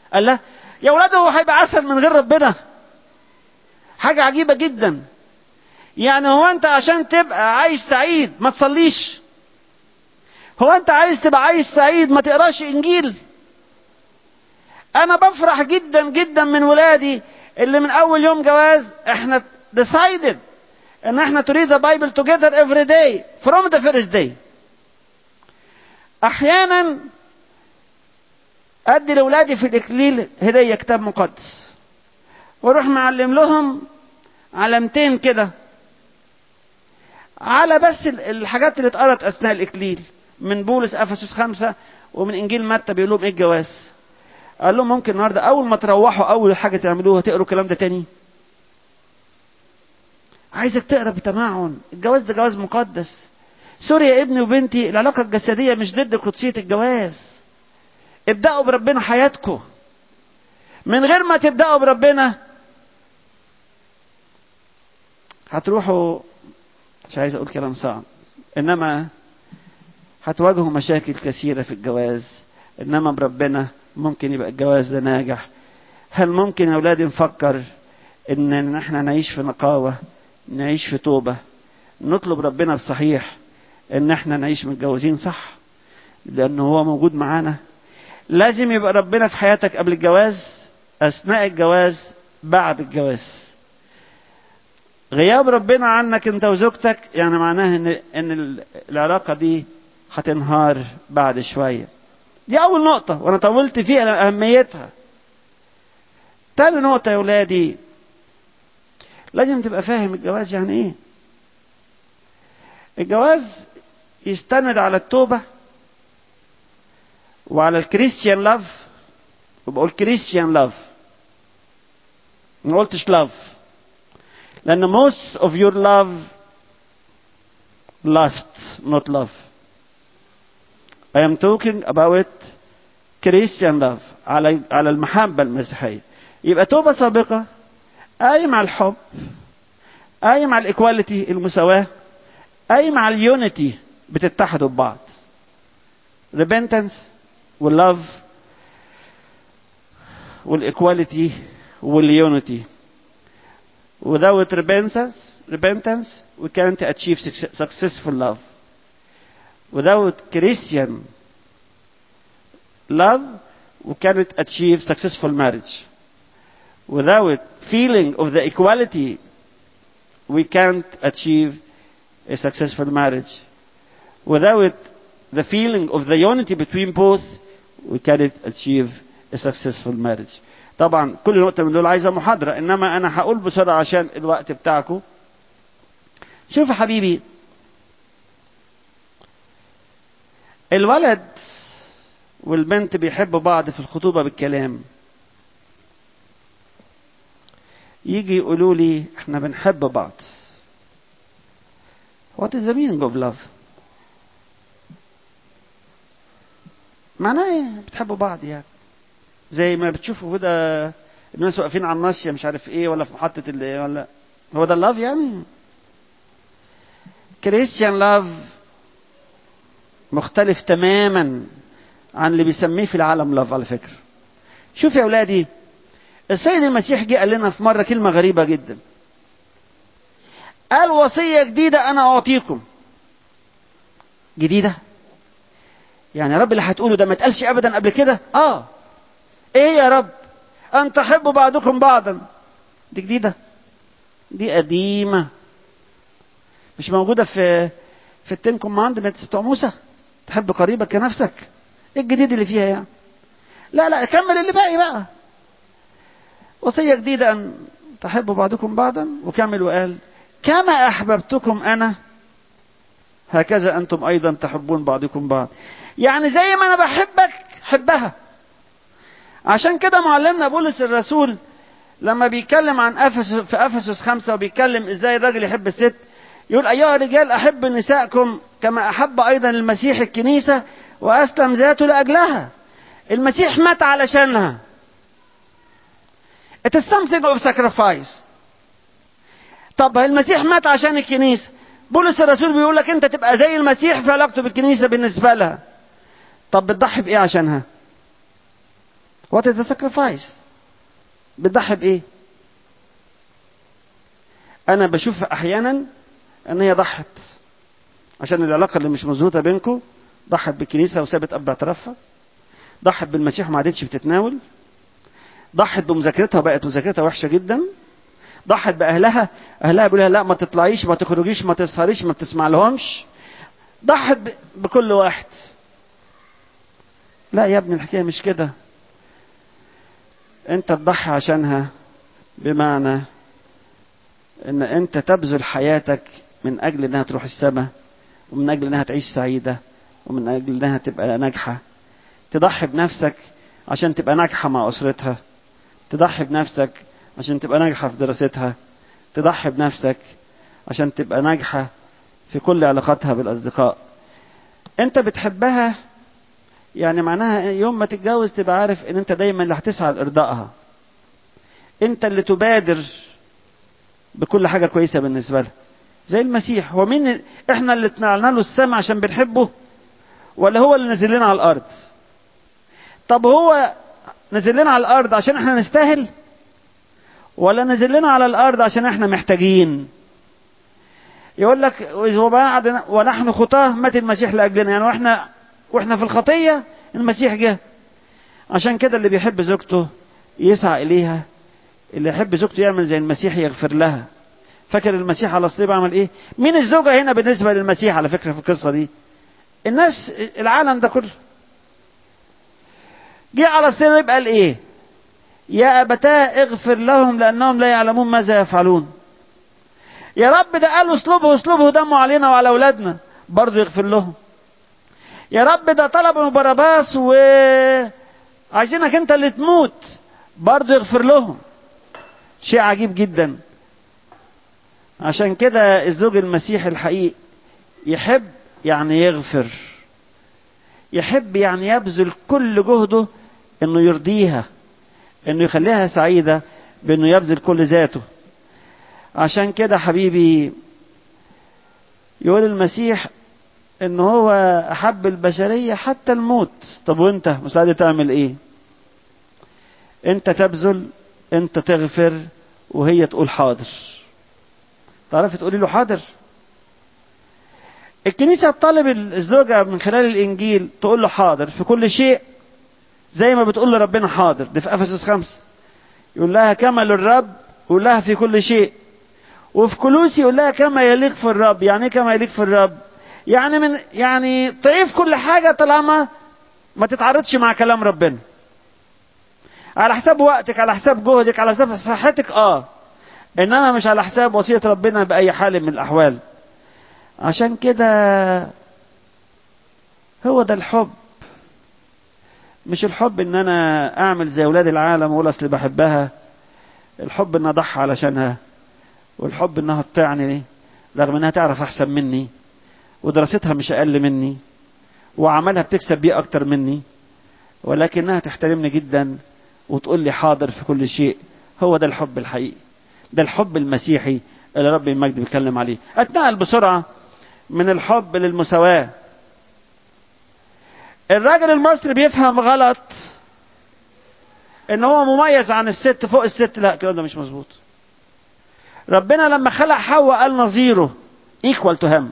قال لا يا ولاد هو هيبقى عسل من غير ربنا حاجة عجيبة جدا يعني هو انت عشان تبقى عايز سعيد ما تصليش هو انت عايز تبقى عايز سعيد ما تقراش انجيل انا بفرح جدا جدا من ولادي اللي من اول يوم جواز احنا decided ان احنا to read the Bible together every day from the first day احيانا ادي لاولادي في الاكليل هديه كتاب مقدس واروح معلم لهم علامتين كده على بس الحاجات اللي اتقرت اثناء الاكليل من بولس افسس خمسة ومن انجيل متى بيقول لهم ايه الجواز قال لهم ممكن النهارده اول ما تروحوا اول حاجه تعملوها تقروا الكلام ده تاني عايزك تقرا بتمعن الجواز ده جواز مقدس سوري يا ابني وبنتي العلاقه الجسديه مش ضد قدسيه الجواز ابداوا بربنا حياتكم من غير ما تبداوا بربنا هتروحوا مش عايز اقول كلام صعب انما هتواجهوا مشاكل كثيره في الجواز انما بربنا ممكن يبقى الجواز ده ناجح هل ممكن يا اولادي نفكر ان احنا نعيش في نقاوه نعيش في توبه نطلب ربنا بصحيح ان احنا نعيش متجوزين صح لانه هو موجود معانا لازم يبقى ربنا في حياتك قبل الجواز اثناء الجواز بعد الجواز غياب ربنا عنك انت وزوجتك يعني معناه ان ان العلاقه دي هتنهار بعد شويه دي اول نقطه وانا طولت فيها اهميتها تاني نقطه يا ولادي لازم تبقى فاهم الجواز يعني ايه الجواز يستند على التوبه وعلى الكريستيان لاف وبقول كريستيان لاف ما قلتش لاف لأن most of your love lust not love I am talking about Christian love على على المحبة المسيحية يبقى توبة سابقة قايم على الحب قايم على الايكواليتي المساواة قايم على اليونيتي بتتحدوا ببعض repentance واللove والايكواليتي واليونيتي without repentance repentance we can't achieve successful love without Christian love we cannot achieve successful marriage without feeling of the equality we can't achieve a successful marriage without the feeling of the unity between both we cannot achieve a successful marriage طبعا كل نقطة من دول عايزة محاضرة إنما أنا هقول بسرعة عشان الوقت بتاعكم شوف يا حبيبي الولد والبنت بيحبوا بعض في الخطوبة بالكلام يجي يقولوا لي احنا بنحب بعض What is the meaning of love? معناه ايه بتحبوا بعض يعني زي ما بتشوفوا كده الناس واقفين على الناصية مش عارف ايه ولا في محطة اللي ولا هو ده اللاف يعني كريستيان لاف مختلف تماما عن اللي بيسميه في العالم لاف على فكرة شوف يا اولادي السيد المسيح جه قال لنا في مرة كلمة غريبة جدا قال وصية جديدة أنا أعطيكم جديدة يعني يا رب اللي هتقوله ده ما اتقالش أبدا قبل كده آه إيه يا رب أن تحبوا بعضكم بعضا دي جديدة دي قديمة مش موجودة في في التين كوماندمنتس بتوع موسى تحب قريبك كنفسك ايه الجديد اللي فيها يعني لا لا كمل اللي باقي بقى وصية جديدة أن تحبوا بعضكم بعضا وكمل وقال كما أحببتكم أنا هكذا أنتم أيضا تحبون بعضكم بعض يعني زي ما أنا بحبك حبها عشان كده معلمنا بولس الرسول لما بيتكلم عن أفسس في أفسس خمسة وبيتكلم إزاي الراجل يحب الست يقول أيها الرجال أحب نساءكم كما أحب أيضا المسيح الكنيسة وأسلم ذاته لأجلها المسيح مات علشانها It is something of sacrifice طب المسيح مات عشان الكنيسة بولس الرسول بيقول لك انت تبقى زي المسيح في علاقته بالكنيسة بالنسبة لها طب بتضحي بإيه عشانها وات از ذا ساكرفايس بتضحي بايه انا بشوف احيانا ان هي ضحت عشان العلاقه اللي مش مظبوطه بينكم ضحت بالكنيسه وسابت اب اعترافها ضحت بالمسيح وما عادتش بتتناول ضحت بمذاكرتها وبقت مذاكرتها وحشه جدا ضحت باهلها اهلها بيقولوا لها لا ما تطلعيش ما تخرجيش ما تسهريش ما تسمع لهمش ضحت ب- بكل واحد لا يا ابني الحكايه مش كده انت تضحي عشانها بمعنى ان انت تبذل حياتك من اجل انها تروح السماء ومن اجل انها تعيش سعيده ومن اجل انها تبقى ناجحه تضحي بنفسك عشان تبقى ناجحه مع اسرتها تضحي بنفسك عشان تبقى ناجحه في دراستها تضحي بنفسك عشان تبقى ناجحه في كل علاقاتها بالاصدقاء انت بتحبها يعني معناها يوم ما تتجوز تبقى عارف ان انت دايما اللي هتسعى لارضائها انت اللي تبادر بكل حاجه كويسه بالنسبه لها زي المسيح هو مين ال- احنا اللي طلعنا له السماء عشان بنحبه ولا هو اللي نزل لنا على الارض طب هو نزل لنا على الارض عشان احنا نستاهل ولا نزل لنا على الارض عشان احنا محتاجين يقول لك وإذ بعد ونحن خطاه مات المسيح لاجلنا يعني واحنا واحنا في الخطيه المسيح جه عشان كده اللي بيحب زوجته يسعى اليها اللي يحب زوجته يعمل زي المسيح يغفر لها فاكر المسيح على الصليب عمل ايه مين الزوجه هنا بالنسبه للمسيح على فكره في القصه دي الناس العالم ده كله جه على الصليب قال ايه يا ابتاه اغفر لهم لانهم لا يعلمون ماذا يفعلون يا رب ده قالوا اسلبه اسلبه دمه علينا وعلى اولادنا برضه يغفر لهم يا رب ده طلب من باراباس و عايزينك انت اللي تموت برضه يغفر لهم شيء عجيب جدا عشان كده الزوج المسيحي الحقيقي يحب يعني يغفر يحب يعني يبذل كل جهده انه يرضيها انه يخليها سعيدة بانه يبذل كل ذاته عشان كده حبيبي يقول المسيح ان هو احب البشرية حتى الموت طب وانت مساعدة تعمل ايه انت تبذل انت تغفر وهي تقول حاضر تعرفي تقولي له حاضر الكنيسة تطالب الزوجة من خلال الإنجيل تقول له حاضر في كل شيء زي ما بتقول لربنا حاضر دي في أفسس خمسة يقول لها كما للرب يقول لها في كل شيء وفي كلوسي يقول لها كما يليق في الرب يعني ايه كما يليق في الرب يعني من يعني طيف كل حاجة طالما ما تتعارضش مع كلام ربنا على حساب وقتك على حساب جهدك على حساب صحتك اه انما مش على حساب وصية ربنا بأي حال من الأحوال عشان كده هو ده الحب مش الحب ان انا اعمل زي اولاد العالم واقول اصل بحبها الحب ان اضحي علشانها والحب انها تطيعني رغم انها تعرف احسن مني ودراستها مش اقل مني وعملها بتكسب بيه اكتر مني ولكنها تحترمني جدا وتقول لي حاضر في كل شيء هو ده الحب الحقيقي ده الحب المسيحي اللي رب المجد بيتكلم عليه اتنقل بسرعه من الحب للمساواة الراجل المصري بيفهم غلط ان هو مميز عن الست فوق الست لا الكلام ده مش مظبوط ربنا لما خلق حواء قال نظيره equal to him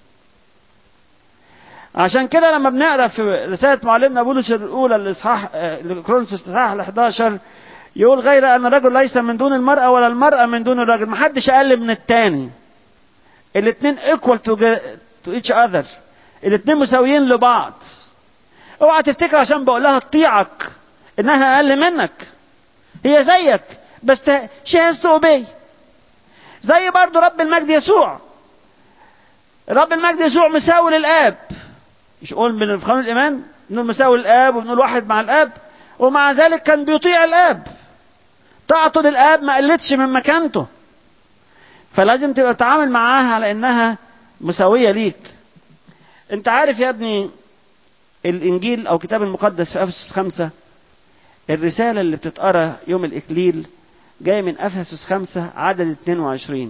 عشان كده لما بنقرا في رساله معلمنا بولس الاولى الاصحاح كرونسوس الاصحاح ال 11 يقول غير ان الرجل ليس من دون المراه ولا المراه من دون الرجل محدش اقل من التاني الاثنين equal to, to each other الاثنين مساويين لبعض اوعى تفتكر عشان بقول لها تطيعك انها اقل منك هي زيك بس she has to obey زي برضو رب المجد يسوع رب المجد يسوع مساوي للاب مش قول من قانون الايمان بنقول مساوي للاب وبنقول واحد مع الاب ومع ذلك كان بيطيع الاب طاعته للاب ما قلتش من مكانته فلازم تبقى تتعامل معاها على انها مساويه ليك انت عارف يا ابني الانجيل او كتاب المقدس في افسس خمسة الرساله اللي بتتقرا يوم الاكليل جايه من افسس خمسة عدد 22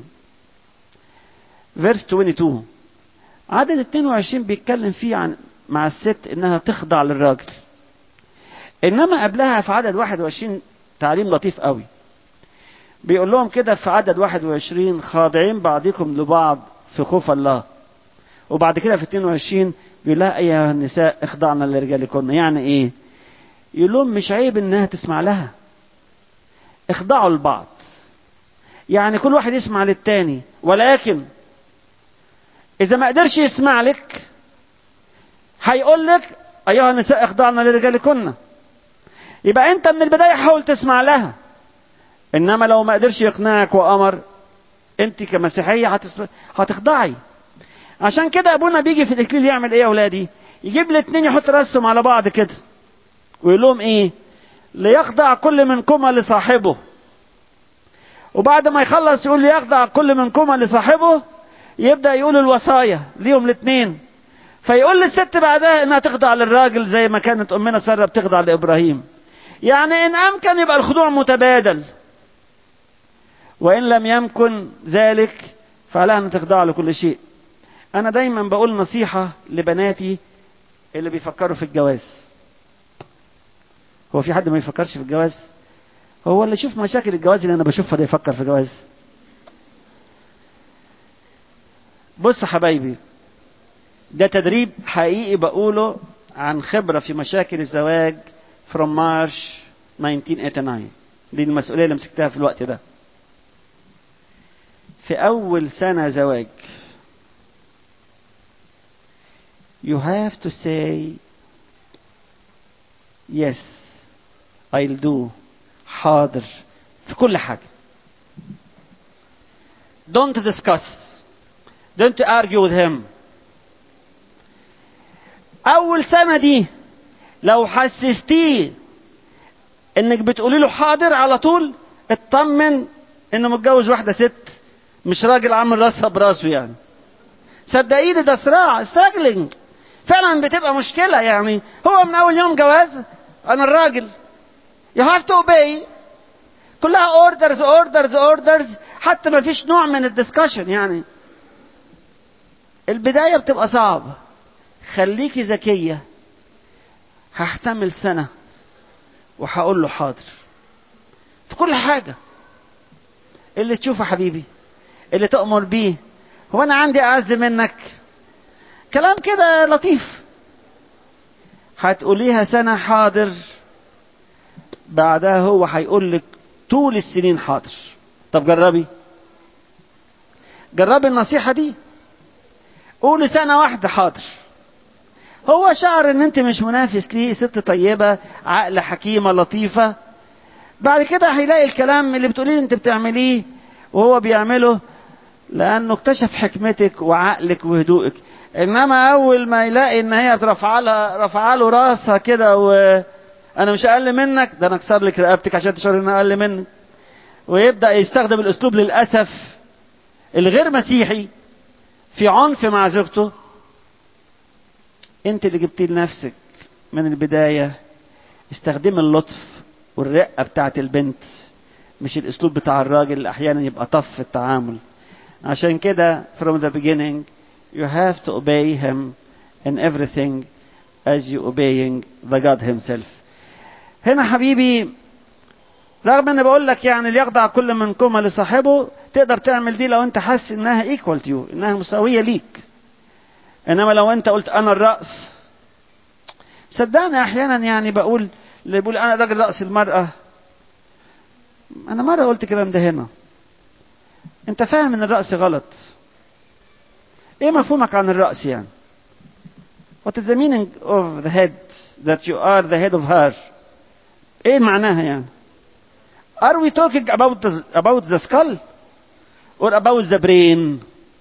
فيرس 22 عدد 22 بيتكلم فيه عن مع الست انها تخضع للراجل انما قبلها في عدد 21 تعليم لطيف قوي بيقول لهم كده في عدد 21 خاضعين بعضكم لبعض في خوف الله وبعد كده في 22 بيقول لها ايها النساء اخضعنا لرجالكن يعني ايه يقول لهم مش عيب انها تسمع لها اخضعوا لبعض يعني كل واحد يسمع للتاني ولكن اذا ما قدرش يسمع لك هيقول لك ايها النساء اخضعنا لرجالكن يبقى انت من البدايه حاول تسمع لها انما لو ما قدرش يقنعك وامر انت كمسيحيه هتسمع هتخضعي عشان كده ابونا بيجي في الاكليل يعمل ايه يا اولادي يجيب الاثنين يحط راسهم على بعض كده ويقول لهم ايه ليخضع كل منكما لصاحبه وبعد ما يخلص يقول ليخضع كل منكما لصاحبه يبدا يقول الوصايا ليهم الاثنين فيقول للست بعدها انها تخضع للراجل زي ما كانت امنا ساره بتخضع لابراهيم يعني ان امكن يبقى الخضوع متبادل وان لم يمكن ذلك فعليها ان تخضع لكل شيء انا دايما بقول نصيحه لبناتي اللي بيفكروا في الجواز هو في حد ما يفكرش في الجواز هو اللي يشوف مشاكل الجواز اللي انا بشوفها ده يفكر في جواز بص يا حبايبي ده تدريب حقيقي بقوله عن خبرة في مشاكل الزواج from March 1989 دي المسؤولية اللي مسكتها في الوقت ده في أول سنة زواج you have to say yes I'll do حاضر في كل حاجة don't discuss don't argue with him أول سنة دي لو حسستيه إنك بتقولي له حاضر على طول اطمن إنه متجوز واحدة ست مش راجل عامل راسها براسه يعني صدقيني ده صراع ستراجلينج فعلا بتبقى مشكلة يعني هو من أول يوم جواز أنا الراجل you have to obey كلها اوردرز اوردرز اوردرز حتى ما فيش نوع من الدسكشن يعني البداية بتبقى صعبة خليكي ذكية هحتمل سنة وهقول له حاضر في كل حاجة اللي تشوفه حبيبي اللي تؤمر بيه هو أنا عندي أعز منك كلام كده لطيف هتقوليها سنة حاضر بعدها هو هيقول لك طول السنين حاضر طب جربي جربي النصيحة دي قولي سنة واحدة حاضر هو شعر ان انت مش منافس ليه ست طيبة عقل حكيمة لطيفة بعد كده هيلاقي الكلام اللي بتقوليه انت بتعمليه وهو بيعمله لانه اكتشف حكمتك وعقلك وهدوءك انما اول ما يلاقي ان هي رفع لها رفع له راسها كده وانا مش اقل منك ده انا اكسر لك رقبتك عشان تشعر ان انا اقل منك ويبدا يستخدم الاسلوب للاسف الغير مسيحي في عنف مع زوجته انت اللي جبتيه لنفسك من البدايه استخدمي اللطف والرقه بتاعت البنت مش الاسلوب بتاع الراجل اللي احيانا يبقى طف في التعامل عشان كده from the beginning you have to obey him in everything as you obeying the God himself هنا حبيبي رغم ان بقول لك يعني ليخضع كل منكم لصاحبه تقدر تعمل دي لو انت حاسس انها ايكوال تو انها مساويه ليك انما لو انت قلت انا الراس صدقني احيانا يعني بقول اللي بيقول انا راجل راس المراه انا مره قلت الكلام ده هنا انت فاهم ان الراس غلط ايه مفهومك عن الراس يعني What is the meaning of the head that you are the head of her ايه معناها يعني Are we talking about the, about the skull or about the brain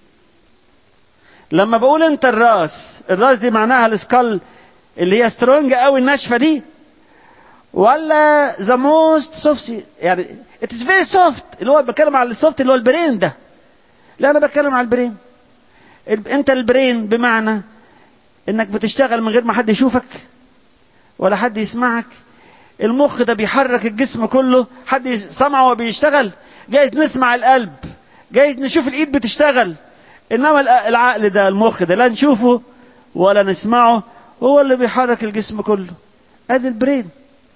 لما بقول انت الراس الراس دي معناها السكال اللي هي سترونج قوي الناشفه دي ولا ذا موست سوفت يعني ات از فيري سوفت اللي هو بتكلم على السوفت اللي هو البرين ده لا انا بتكلم على البرين انت البرين بمعنى انك بتشتغل من غير ما حد يشوفك ولا حد يسمعك المخ ده بيحرك الجسم كله حد سمعه وهو بيشتغل جايز نسمع القلب جايز نشوف الايد بتشتغل انما العقل ده المخ ده لا نشوفه ولا نسمعه هو اللي بيحرك الجسم كله ادي البرين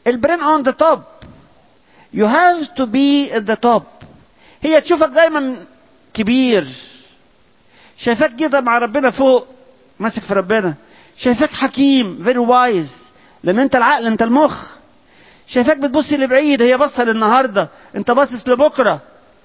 البرين اون ذا توب يو هاف تو بي ات ذا توب هي تشوفك دايما كبير شايفاك كده مع ربنا فوق ماسك في ربنا شايفاك حكيم فيري وايز لان انت العقل انت المخ شايفاك بتبص لبعيد هي باصه للنهارده انت باصص لبكره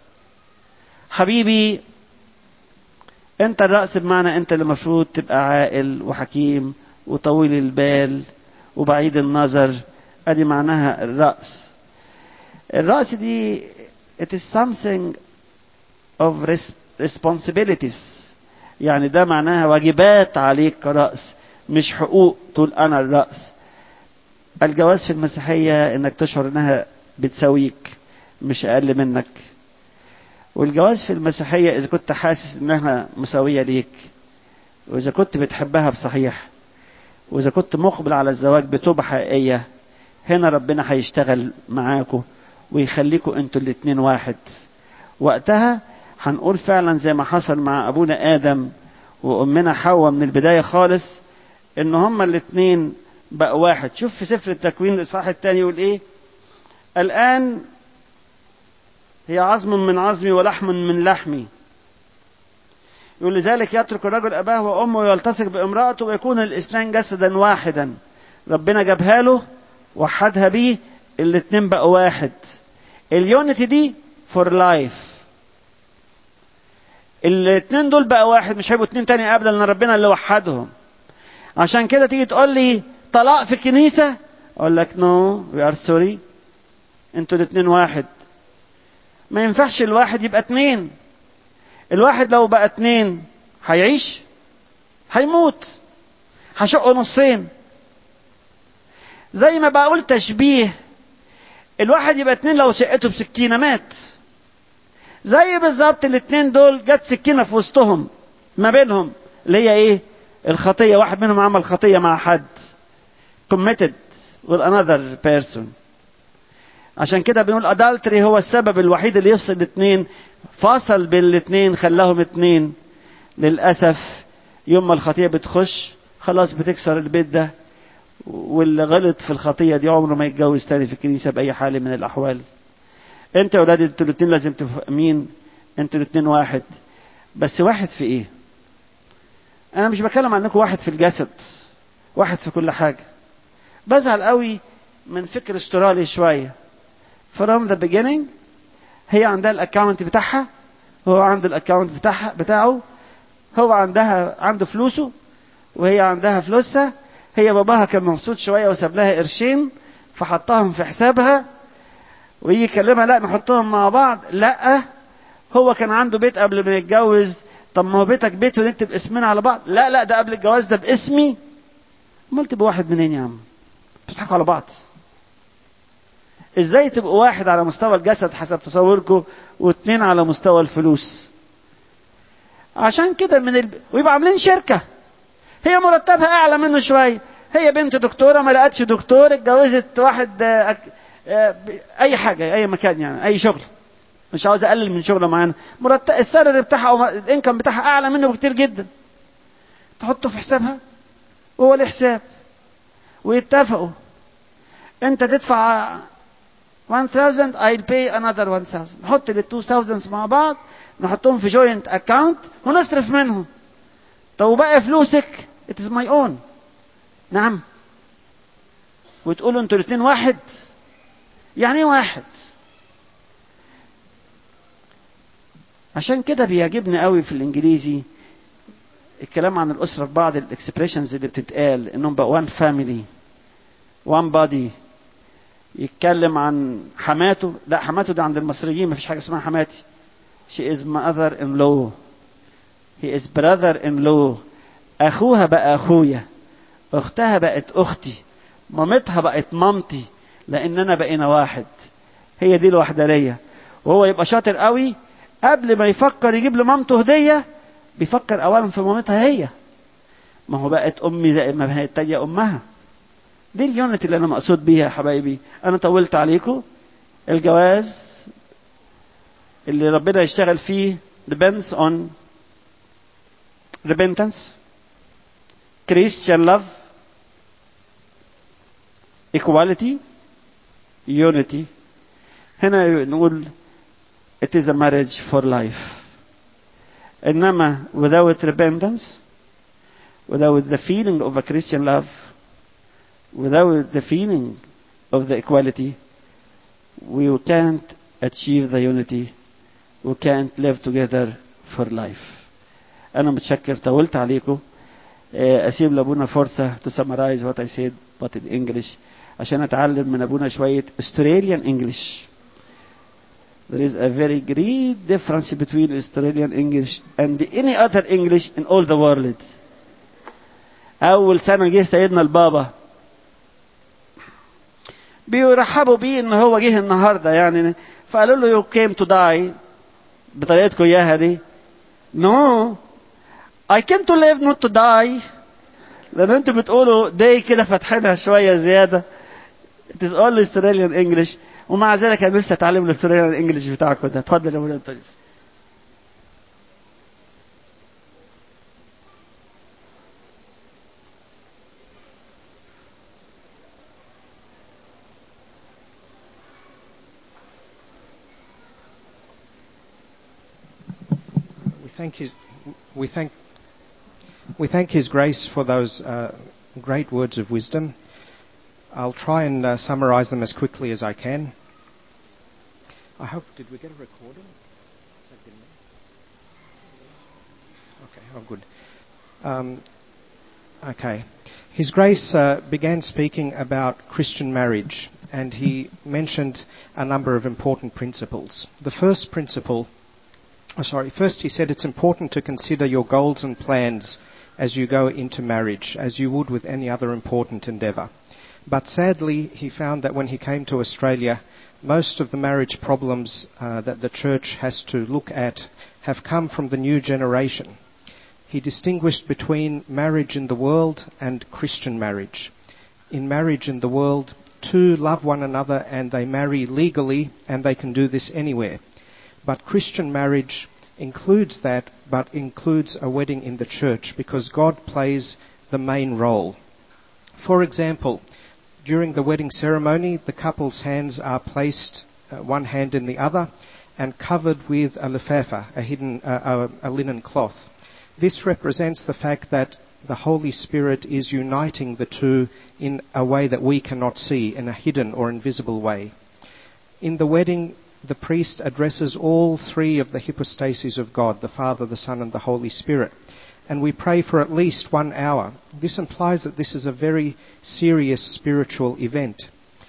حبيبي انت الرأس بمعنى انت اللي المفروض تبقى عاقل وحكيم وطويل البال وبعيد النظر ادي معناها الرأس الرأس دي it is something of responsibilities يعني ده معناها واجبات عليك كرأس مش حقوق تقول انا الرأس الجواز في المسيحية انك تشعر انها بتساويك مش اقل منك والجواز في المسيحية إذا كنت حاسس إنها مساوية ليك وإذا كنت بتحبها بصحيح وإذا كنت مقبل على الزواج بتوبة حقيقية هنا ربنا هيشتغل معاكم ويخليكم انتوا الاتنين واحد وقتها هنقول فعلا زي ما حصل مع أبونا آدم وأمنا حواء من البداية خالص إن هما الاتنين بقوا واحد شوف في سفر التكوين الإصحاح الثاني يقول إيه الآن هي عظم من عظمي ولحم من لحمي يقول لذلك يترك الرجل أباه وأمه ويلتصق بامرأته ويكون الاثنان جسدا واحدا ربنا جابها له وحدها بيه الاتنين بقوا واحد اليونتي دي فور لايف الاتنين دول بقوا واحد مش هيبقوا اتنين تاني ابدا لان ربنا اللي وحدهم عشان كده تيجي تقول لي طلاق في الكنيسة اقول لك نو وي ار سوري انتوا الاتنين واحد ما ينفعش الواحد يبقى اتنين الواحد لو بقى اتنين هيعيش هيموت هشقه نصين زي ما بقول تشبيه الواحد يبقى اتنين لو شقته بسكينه مات زي بالظبط الاتنين دول جت سكينه في وسطهم ما بينهم اللي هي ايه الخطيه واحد منهم عمل خطيه مع حد committed with another person عشان كده بنقول ادالتري هو السبب الوحيد اللي يفصل الاثنين فصل بين الاثنين خلاهم اثنين للاسف يوم ما الخطيه بتخش خلاص بتكسر البيت ده واللي غلط في الخطيه دي عمره ما يتجوز تاني في الكنيسه باي حال من الاحوال انت يا اولاد انتوا الاثنين لازم تبقوا امين انتوا الاثنين واحد بس واحد في ايه انا مش بتكلم عنكم واحد في الجسد واحد في كل حاجه بزعل قوي من فكر استرالي شويه from the beginning هي عندها الاكونت بتاعها هو عنده الاكونت بتاعها بتاعه هو عندها عنده فلوسه وهي عندها فلوسها هي باباها كان مبسوط شويه وساب لها قرشين فحطهم في حسابها ويجي يكلمها لا نحطهم مع بعض لا هو كان عنده بيت قبل ما يتجوز طب ما هو بيتك بيت ونكتب اسمنا على بعض لا لا ده قبل الجواز ده باسمي امال تبقى واحد منين يا عم بتضحكوا على بعض ازاي تبقوا واحد على مستوى الجسد حسب تصوركم واثنين على مستوى الفلوس عشان كده من ال... ويبقى عاملين شركه هي مرتبها اعلى منه شويه هي بنت دكتوره ما لقتش دكتور اتجوزت واحد أك... اي حاجه اي مكان يعني اي شغل مش عاوز اقلل من شغله معانا مرتب السالري بتاعها او الانكم بتاعها اعلى منه بكتير جدا تحطه في حسابها وهو له حساب ويتفقوا انت تدفع 1000 I'll pay another 1000 نحط ال 2000 مع بعض نحطهم في جوينت اكاونت ونصرف منهم طب وبقى فلوسك it is my own نعم وتقولوا انتوا الاثنين واحد يعني ايه واحد عشان كده بيعجبني قوي في الانجليزي الكلام عن الاسره في بعض الاكسبريشنز اللي بتتقال انهم بقى وان فاميلي وان بادي يتكلم عن حماته لا حماته ده عند المصريين ما فيش حاجه اسمها حماتي she is mother in law he is brother in law اخوها بقى اخويا اختها بقت اختي مامتها بقت مامتي لاننا بقينا واحد هي دي الوحدانيه وهو يبقى شاطر قوي قبل ما يفكر يجيب لمامته هديه بيفكر اولا في مامتها هي ما هو بقت امي زي ما هي التانيه امها دي اليونت اللي انا مقصود بيها يا حبايبي انا طولت عليكم الجواز اللي ربنا يشتغل فيه depends on repentance Christian love equality unity هنا نقول it is a marriage for life إنما without repentance without the feeling of a Christian love without the feeling of the equality we can't achieve the unity we can't live together for life أنا متشكر طولت عليكم أسيب لأبونا فرصة to summarize what I said but in English عشان أتعلم من أبونا شوية Australian English There is a very great difference between Australian English and any other English in all the world. أول سنة جه سيدنا البابا بيرحبوا بيه إن هو جه النهاردة يعني فقالوا له you came to die بطريقتكم إياها دي. No I came to live not to die لأن أنتوا بتقولوا day كده فاتحينها شوية زيادة. It is all Australian English ومع ذلك انا لسه اتعلم الاستراليان الانجليش بتاعكم ده اتفضل يا مولانا انطونيوس We thank His, we thank, we thank His grace for those uh, great words of wisdom. I'll try and uh, summarize them as quickly as I can. I hope, did we get a recording? Okay, oh good. Um, okay. His Grace uh, began speaking about Christian marriage and he mentioned a number of important principles. The first principle, oh, sorry, first he said it's important to consider your goals and plans as you go into marriage, as you would with any other important endeavour. But sadly, he found that when he came to Australia, most of the marriage problems uh, that the church has to look at have come from the new generation. He distinguished between marriage in the world and Christian marriage. In marriage in the world, two love one another and they marry legally and they can do this anywhere. But Christian marriage includes that, but includes a wedding in the church because God plays the main role. For example, during the wedding ceremony, the couple's hands are placed uh, one hand in the other and covered with a lefefa, a hidden uh, a, a linen cloth. This represents the fact that the Holy Spirit is uniting the two in a way that we cannot see, in a hidden or invisible way. In the wedding, the priest addresses all three of the hypostases of God, the Father, the Son, and the Holy Spirit and we pray for at least one hour. This implies that this is a very serious spiritual event.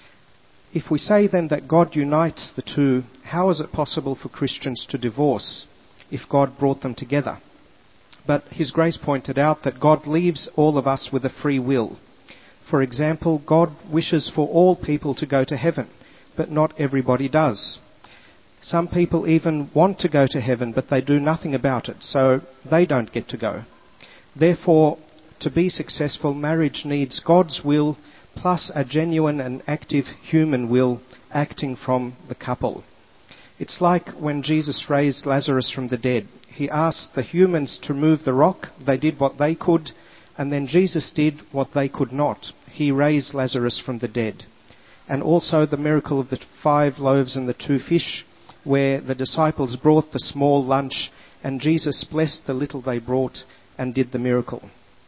If we say then that God unites the two, how is it possible for Christians to divorce if God brought them together? But His Grace pointed out that God leaves all of us with a free will. For example, God wishes for all people to go to heaven, but not everybody does. Some people even want to go to heaven, but they do nothing about it, so they don't get to go. Therefore, to be successful, marriage needs God's will plus a genuine and active human will acting from the couple. It's like when Jesus raised Lazarus from the dead. He asked the humans to move the rock, they did what they could, and then Jesus did what they could not. He raised Lazarus from the dead. And also the miracle of the five loaves and the two fish where the disciples brought the small lunch and Jesus blessed the little they brought and did the miracle.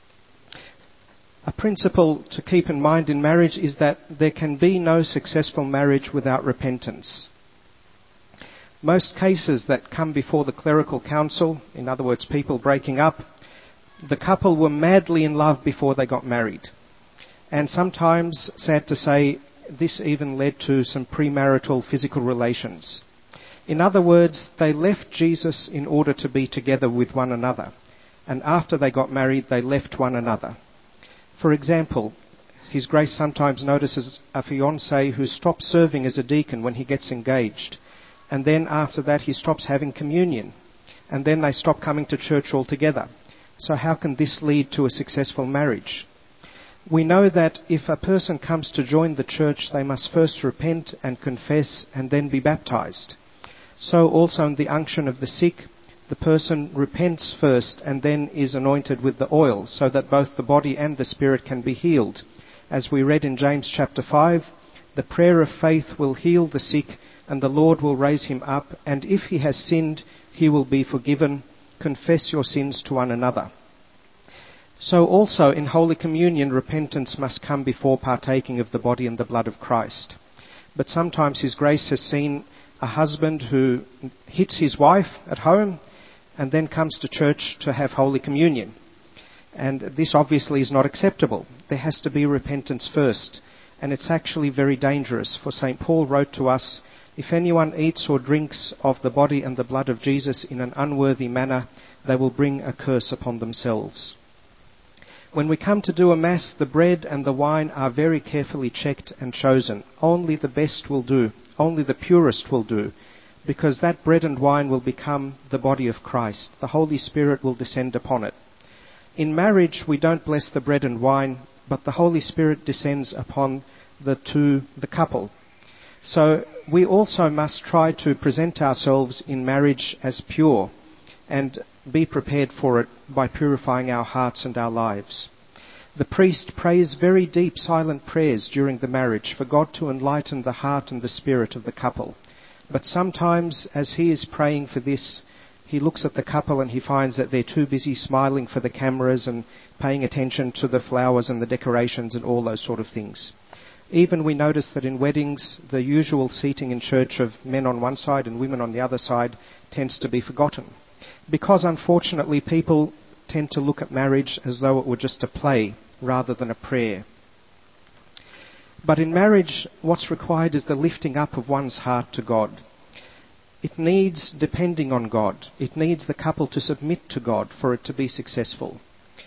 A principle to keep in mind in marriage is that there can be no successful marriage without repentance. Most cases that come before the clerical council, in other words, people breaking up, the couple were madly in love before they got married. And sometimes, sad to say, this even led to some premarital physical relations. In other words, they left Jesus in order to be together with one another. And after they got married, they left one another. For example, His Grace sometimes notices a fiance who stops serving as a deacon when he gets engaged. And then after that, he stops having communion. And then they stop coming to church altogether. So how can this lead to a successful marriage? We know that if a person comes to join the church, they must first repent and confess and then be baptized. So also in the unction of the sick, the person repents first and then is anointed with the oil so that both the body and the spirit can be healed. As we read in James chapter 5, The prayer of faith will heal the sick, and the Lord will raise him up, and if he has sinned, he will be forgiven. Confess your sins to one another. So also in Holy Communion, repentance must come before partaking of the body and the blood of Christ. But sometimes His grace has seen a husband who hits his wife at home and then comes to church to have Holy Communion. And this obviously is not acceptable. There has to be repentance first. And it's actually very dangerous. For St. Paul wrote to us, If anyone eats or drinks of the body and the blood of Jesus in an unworthy manner, they will bring a curse upon themselves. When we come to do a Mass, the bread and the wine are very carefully checked and chosen. Only the best will do. Only the purest will do. Because that bread and wine will become the body of Christ. The Holy Spirit will descend upon it. In marriage, we don't bless the bread and wine, but the Holy Spirit descends upon the two, the couple. So we also must try to present ourselves in marriage as pure and be prepared for it by purifying our hearts and our lives. The priest prays very deep, silent prayers during the marriage for God to enlighten the heart and the spirit of the couple. But sometimes, as he is praying for this, he looks at the couple and he finds that they're too busy smiling for the cameras and paying attention to the flowers and the decorations and all those sort of things. Even we notice that in weddings, the usual seating in church of men on one side and women on the other side tends to be forgotten. Because unfortunately people tend to look at marriage as though it were just a play rather than a prayer. But in marriage, what's required is the lifting up of one's heart to God. It needs depending on God. It needs the couple to submit to God for it to be successful.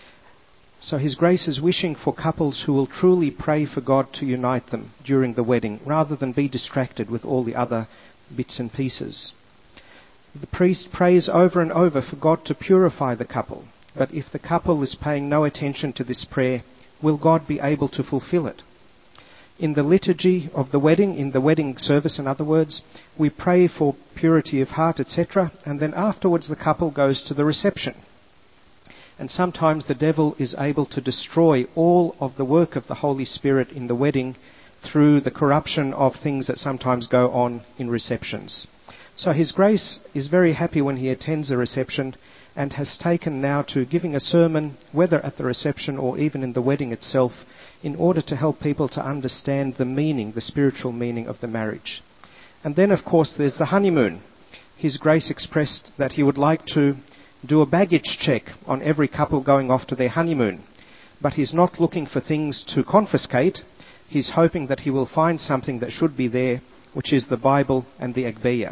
So His grace is wishing for couples who will truly pray for God to unite them during the wedding, rather than be distracted with all the other bits and pieces. The priest prays over and over for God to purify the couple. But if the couple is paying no attention to this prayer, will God be able to fulfill it? In the liturgy of the wedding, in the wedding service, in other words, we pray for purity of heart, etc., and then afterwards the couple goes to the reception. And sometimes the devil is able to destroy all of the work of the Holy Spirit in the wedding through the corruption of things that sometimes go on in receptions. So His Grace is very happy when he attends a reception and has taken now to giving a sermon, whether at the reception or even in the wedding itself, in order to help people to understand the meaning, the spiritual meaning of the marriage. And then, of course, there's the honeymoon. His Grace expressed that he would like to do a baggage check on every couple going off to their honeymoon. But he's not looking for things to confiscate. He's hoping that he will find something that should be there, which is the Bible and the Agpeya.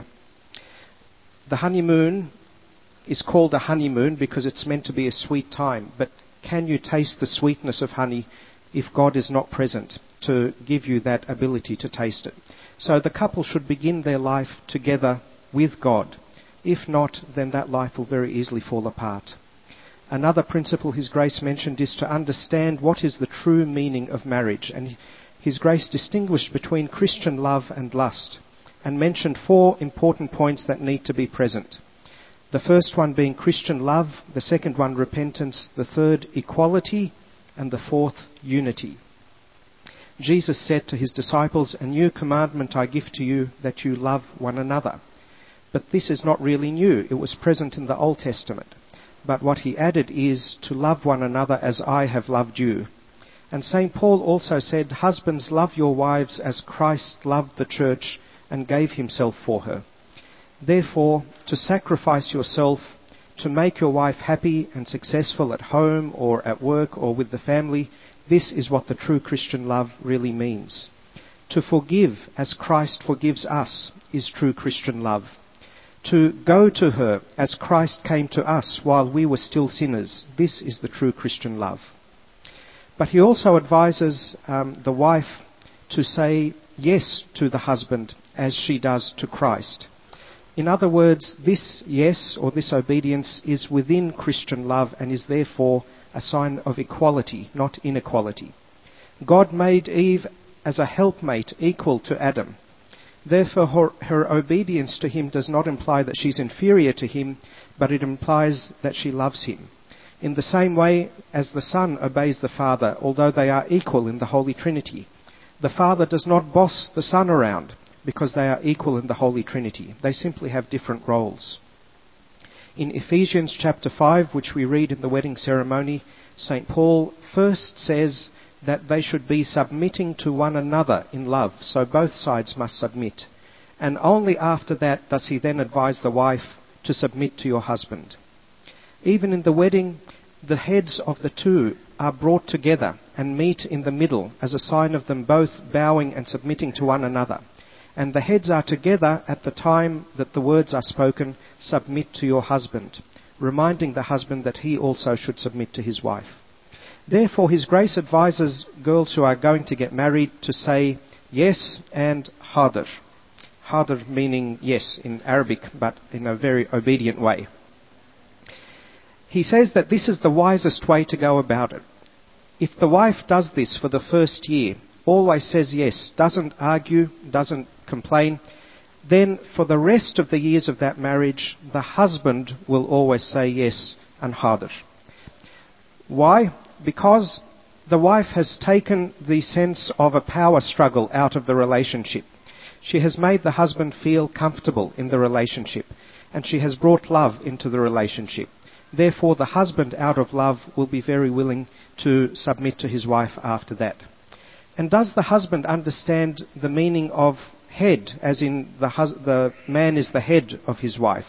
The honeymoon is called a honeymoon because it's meant to be a sweet time. But can you taste the sweetness of honey if God is not present to give you that ability to taste it? So the couple should begin their life together with God. If not, then that life will very easily fall apart. Another principle His Grace mentioned is to understand what is the true meaning of marriage. And His Grace distinguished between Christian love and lust and mentioned four important points that need to be present. The first one being Christian love, the second one repentance, the third equality, and the fourth unity. Jesus said to his disciples, A new commandment I give to you, that you love one another. But this is not really new. It was present in the Old Testament. But what he added is to love one another as I have loved you. And St. Paul also said, Husbands, love your wives as Christ loved the church and gave himself for her. Therefore, to sacrifice yourself to make your wife happy and successful at home or at work or with the family, this is what the true Christian love really means. To forgive as Christ forgives us is true Christian love. To go to her as Christ came to us while we were still sinners, this is the true Christian love. But he also advises um, the wife to say yes to the husband as she does to Christ. In other words, this yes or this obedience is within Christian love and is therefore a sign of equality, not inequality. God made Eve as a helpmate equal to Adam. Therefore, her, her, obedience to him does not imply that she's inferior to him, but it implies that she loves him. In the same way as the Son obeys the Father, although they are equal in the Holy Trinity. The Father does not boss the Son around because they are equal in the Holy Trinity. They simply have different roles. In Ephesians chapter 5, which we read in the wedding ceremony, St. Paul first says that they should be submitting to one another in love, so both sides must submit. And only after that does he then advise the wife to submit to your husband. Even in the wedding, the heads of the two are brought together and meet in the middle as a sign of them both bowing and submitting to one another. And the heads are together at the time that the words are spoken, submit to your husband, reminding the husband that he also should submit to his wife. Therefore, His Grace advises girls who are going to get married to say yes and hadir. Hadir meaning yes in Arabic, but in a very obedient way. He says that this is the wisest way to go about it. If the wife does this for the first year, always says yes, doesn't argue, doesn't complain, then for the rest of the years of that marriage, the husband will always say yes and hadir. Why? Because the wife has taken the sense of a power struggle out of the relationship. She has made the husband feel comfortable in the relationship, and she has brought love into the relationship. Therefore, the husband, out of love, will be very willing to submit to his wife after that. And does the husband understand the meaning of head, as in the, hus- the man is the head of his wife?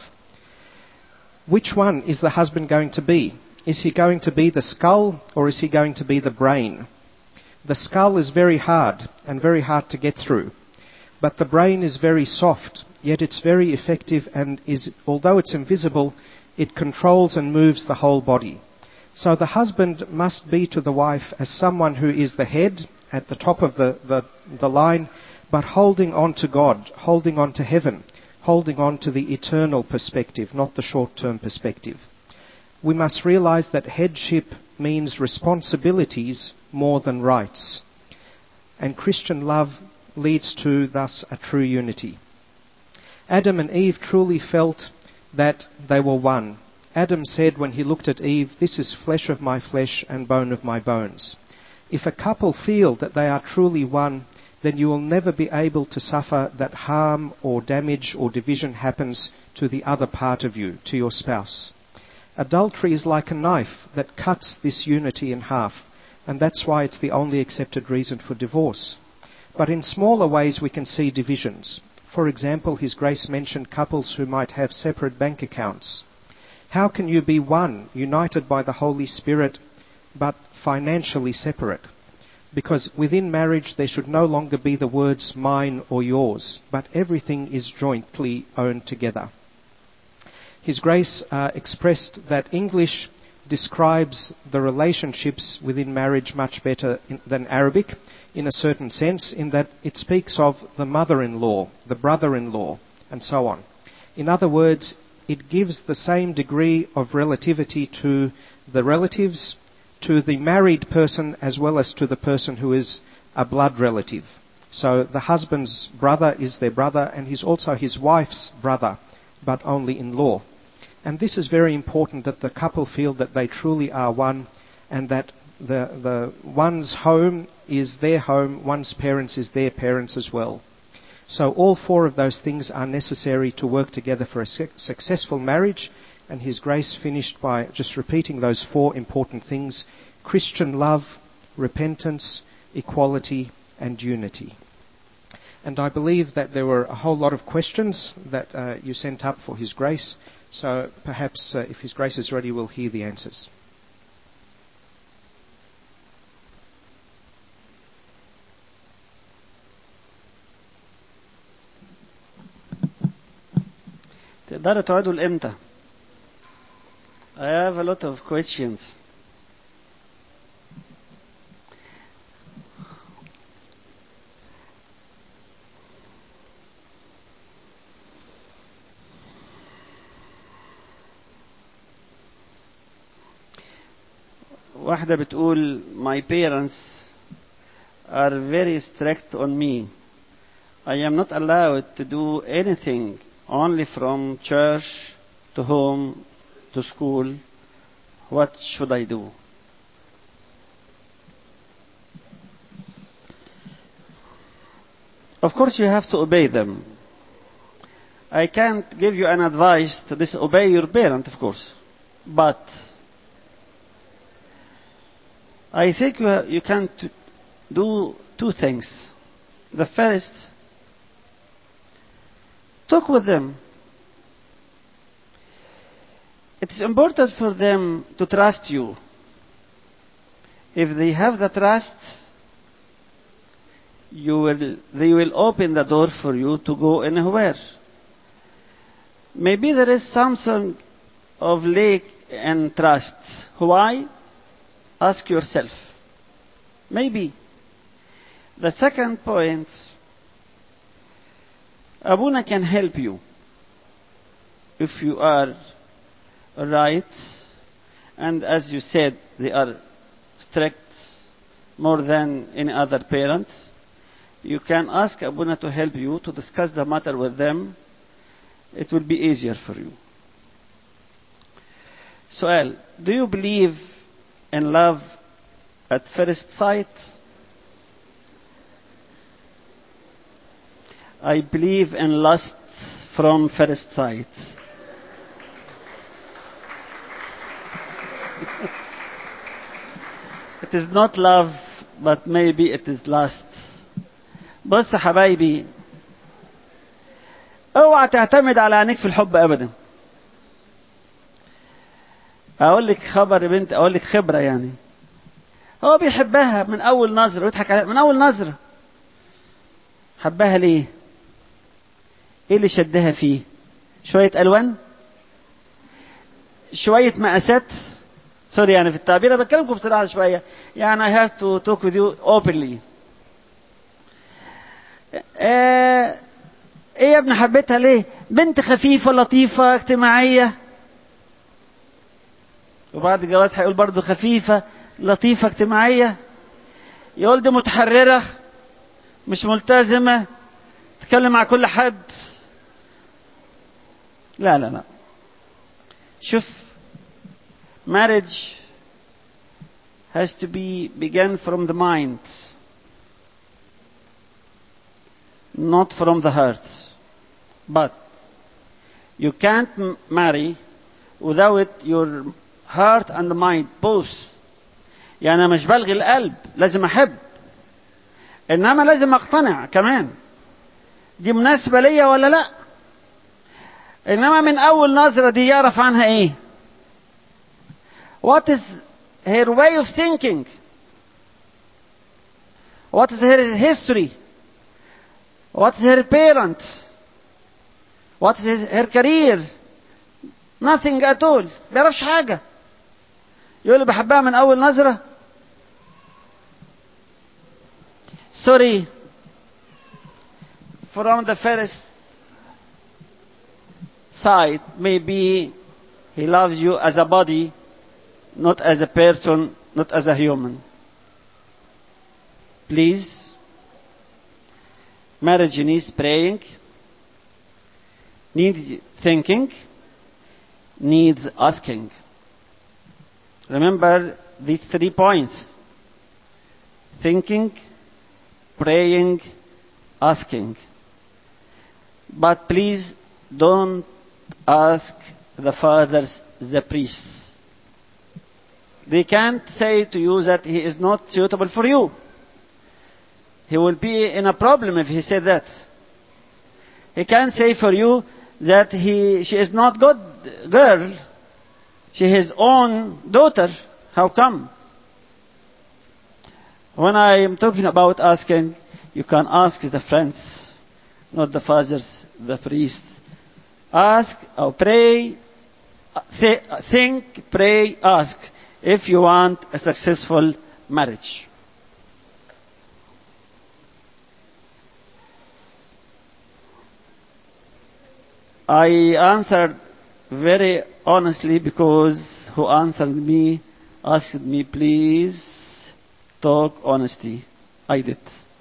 Which one is the husband going to be? Is he going to be the skull or is he going to be the brain? The skull is very hard and very hard to get through, but the brain is very soft, yet it's very effective and is, although it's invisible, it controls and moves the whole body. So the husband must be to the wife as someone who is the head at the top of the, the, the line, but holding on to God, holding on to heaven, holding on to the eternal perspective, not the short term perspective. We must realize that headship means responsibilities more than rights. And Christian love leads to thus a true unity. Adam and Eve truly felt that they were one. Adam said when he looked at Eve, This is flesh of my flesh and bone of my bones. If a couple feel that they are truly one, then you will never be able to suffer that harm or damage or division happens to the other part of you, to your spouse. Adultery is like a knife that cuts this unity in half, and that's why it's the only accepted reason for divorce. But in smaller ways, we can see divisions. For example, His Grace mentioned couples who might have separate bank accounts. How can you be one, united by the Holy Spirit, but financially separate? Because within marriage there should no longer be the words mine or yours, but everything is jointly owned together. His Grace uh, expressed that English describes the relationships within marriage much better in, than Arabic in a certain sense, in that it speaks of the mother in law, the brother in law, and so on. In other words, it gives the same degree of relativity to the relatives, to the married person, as well as to the person who is a blood relative. So the husband's brother is their brother, and he's also his wife's brother, but only in law. And this is very important that the couple feel that they truly are one and that the, the one's home is their home, one's parents is their parents as well. So all four of those things are necessary to work together for a su- successful marriage. And His Grace finished by just repeating those four important things Christian love, repentance, equality, and unity. And I believe that there were a whole lot of questions that uh, you sent up for His Grace. So perhaps uh, if His Grace is ready, we'll hear the answers. تقدروا تقعدوا لامتى؟ I have a lot of questions. واحدة بتقول my parents are very strict on me. I am not allowed to do anything only from church to home to school. What should I do? Of course, you have to obey them. I can't give you an advice to disobey your parent, of course. But I think you, you can t- do two things. The first, talk with them. It is important for them to trust you. If they have the trust, you will, they will open the door for you to go anywhere. Maybe there is something of lack and trust. Why? Ask yourself. Maybe. The second point, Abuna can help you if you are right, and as you said, they are strict more than any other parent. You can ask Abuna to help you to discuss the matter with them. It will be easier for you. سؤال Do you believe in love at first sight? I believe in lust from first sight. it is not love, but maybe it is lust. بص يا حبايبي اوعى تعتمد على عينيك في الحب ابدا اقول لك خبر يا بنت اقول لك خبره يعني هو بيحبها من اول نظره ويضحك عليها من اول نظره حبها ليه ايه اللي شدها فيه شويه الوان شويه مقاسات سوري يعني في التعبير انا بتكلمكم بصراحه شويه يعني I have to talk with you openly آه ايه يا ابني حبيتها ليه بنت خفيفه لطيفه اجتماعيه وبعد الجواز هيقول برضه خفيفه لطيفه اجتماعيه يقول دي متحرره مش ملتزمه تتكلم مع كل حد لا لا لا شوف marriage has to be begun from the mind not from the heart but you can't m- marry without your heart and mind both يعني أنا مش بلغي القلب لازم احب انما لازم اقتنع كمان دي مناسبة ليا ولا لا انما من اول نظرة دي يعرف عنها ايه what is her way of thinking what is her history what is her parent what is his- her career nothing at all بيعرفش حاجة يقول لي بحبها من أول نظرة sorry from the first sight maybe he loves you as a body not as a person not as a human please marriage needs praying needs thinking needs asking remember these three points thinking praying asking but please don't ask the fathers the priests they can't say to you that he is not suitable for you he will be in a problem if he said that he can't say for you that he she is not good girl she his own daughter how come when i am talking about asking you can ask the friends not the fathers the priests ask or pray th- think pray ask if you want a successful marriage I answered very honestly because who answered me asked me, please talk honesty. I did.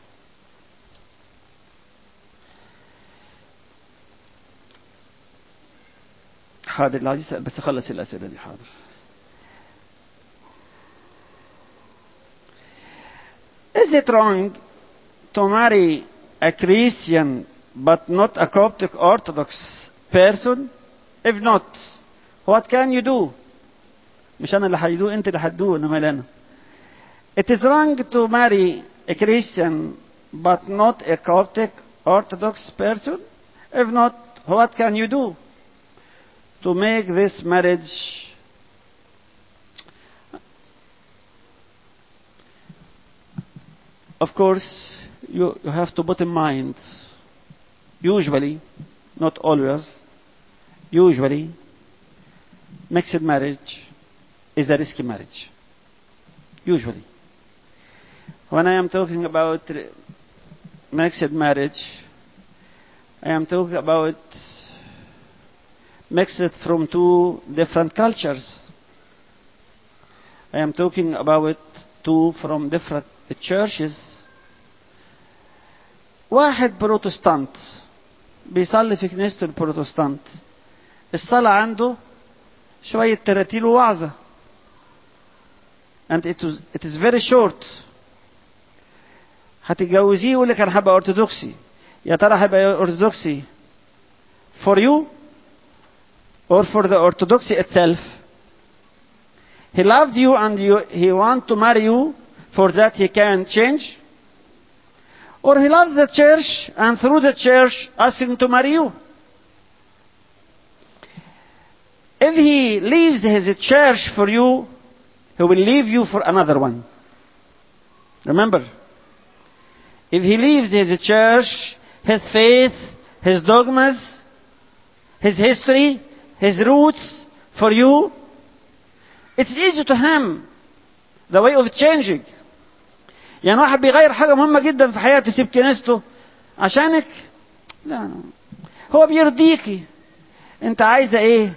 حاضر اللي عايز يسأل بس أخلص الأسئلة دي حاضر. Is it wrong to marry a Christian but not a Coptic Orthodox person? If not, what can you do? مش أنا اللي هيدوه أنت اللي هتدوه أنا مالي أنا. It is wrong to marry a Christian but not a Coptic Orthodox person? If not, what can you do to make this marriage Of course, you, you have to put in mind, usually, not always, usually, mixed marriage is a risky marriage. Usually. When I am talking about mixed marriage, I am talking about mixed from two different cultures. I am talking about two from different churches. واحد بروتستانت بيصلي في كنيسة البروتستانت الصلاة عنده شوية تراتيل ووعظة and it, was, it is very short هتتجوزيه يقول لك انا هبقى ارثوذكسي يا ترى هيبقى ارثوذكسي for you or for the orthodoxy itself he loved you and you, he want to marry you for that he can change or he loves the church and through the church asking to marry you if he leaves his church for you he will leave you for another one remember if he leaves his church his faith his dogmas his history his roots for you it's easy to him the way of changing يعني واحد بيغير حاجة مهمة جدا في حياته يسيب كنيسته عشانك لا هو بيرضيكي انت عايزة ايه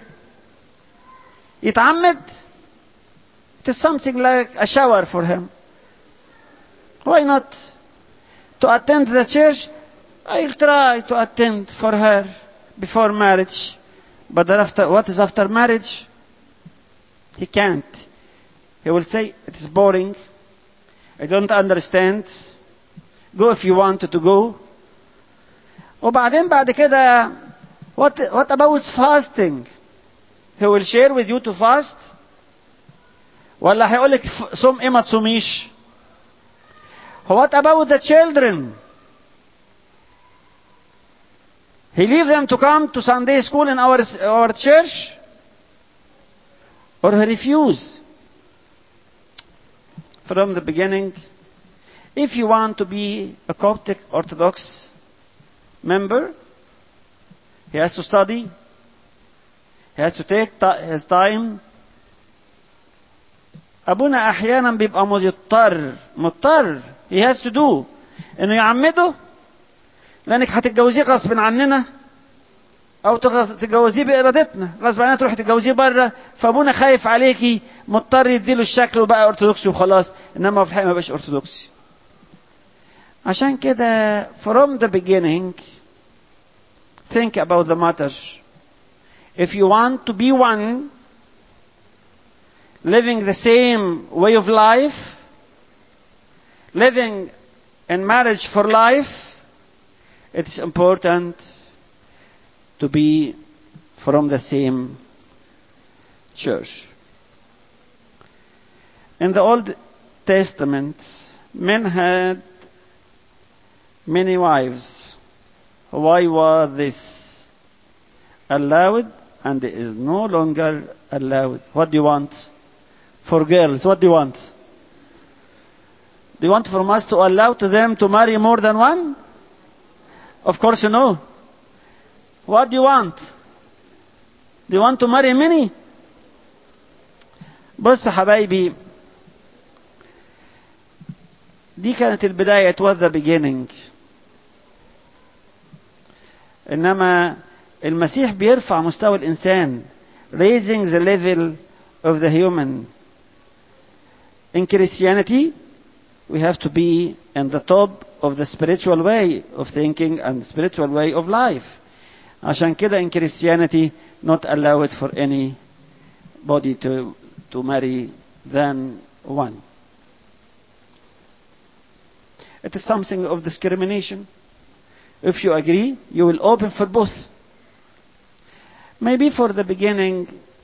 يتعمد it is something like a shower for him why not to attend the church I'll try to attend for her before marriage but then after what is after marriage he can't he will say it is boring I don't understand go if you want to go وبعدين بعد كده what, what about fasting he will share with you to fast ولا هيقول لك صوم ايه ما تصوميش what about the children he leave them to come to Sunday school in our, our church or he refuse from the beginning if you want to be a Coptic Orthodox member he has to study he has to take his time ابونا احيانا بيبقى مضطر مضطر he has to do انه يعمده لانك هتتجوزيه غصب عننا او تتجوزيه بارادتنا غصب عننا تروح تتجوزيه بره فابونا خايف عليكي مضطر يديله الشكل وبقى ارثوذكسي وخلاص انما في الحقيقه ما بقاش ارثوذكسي عشان كده from the beginning think about the matter if you want to be one living the same way of life living in marriage for life it's important to be from the same church. In the Old Testament, men had many wives. Why was this allowed and it is no longer allowed? What do you want? For girls, what do you want? Do you want from us to allow to them to marry more than one? Of course, you know. What do you want? Do you want to marry many? بص حبايبي دي كانت البداية it was the beginning إنما المسيح بيرفع مستوى الإنسان raising the level of the human in Christianity we have to be in the top of the spiritual way of thinking and spiritual way of life عشان كده in Christianity not allowed for any body to, to marry than one. It is something of discrimination. If you agree, you will open for both. Maybe for the beginning,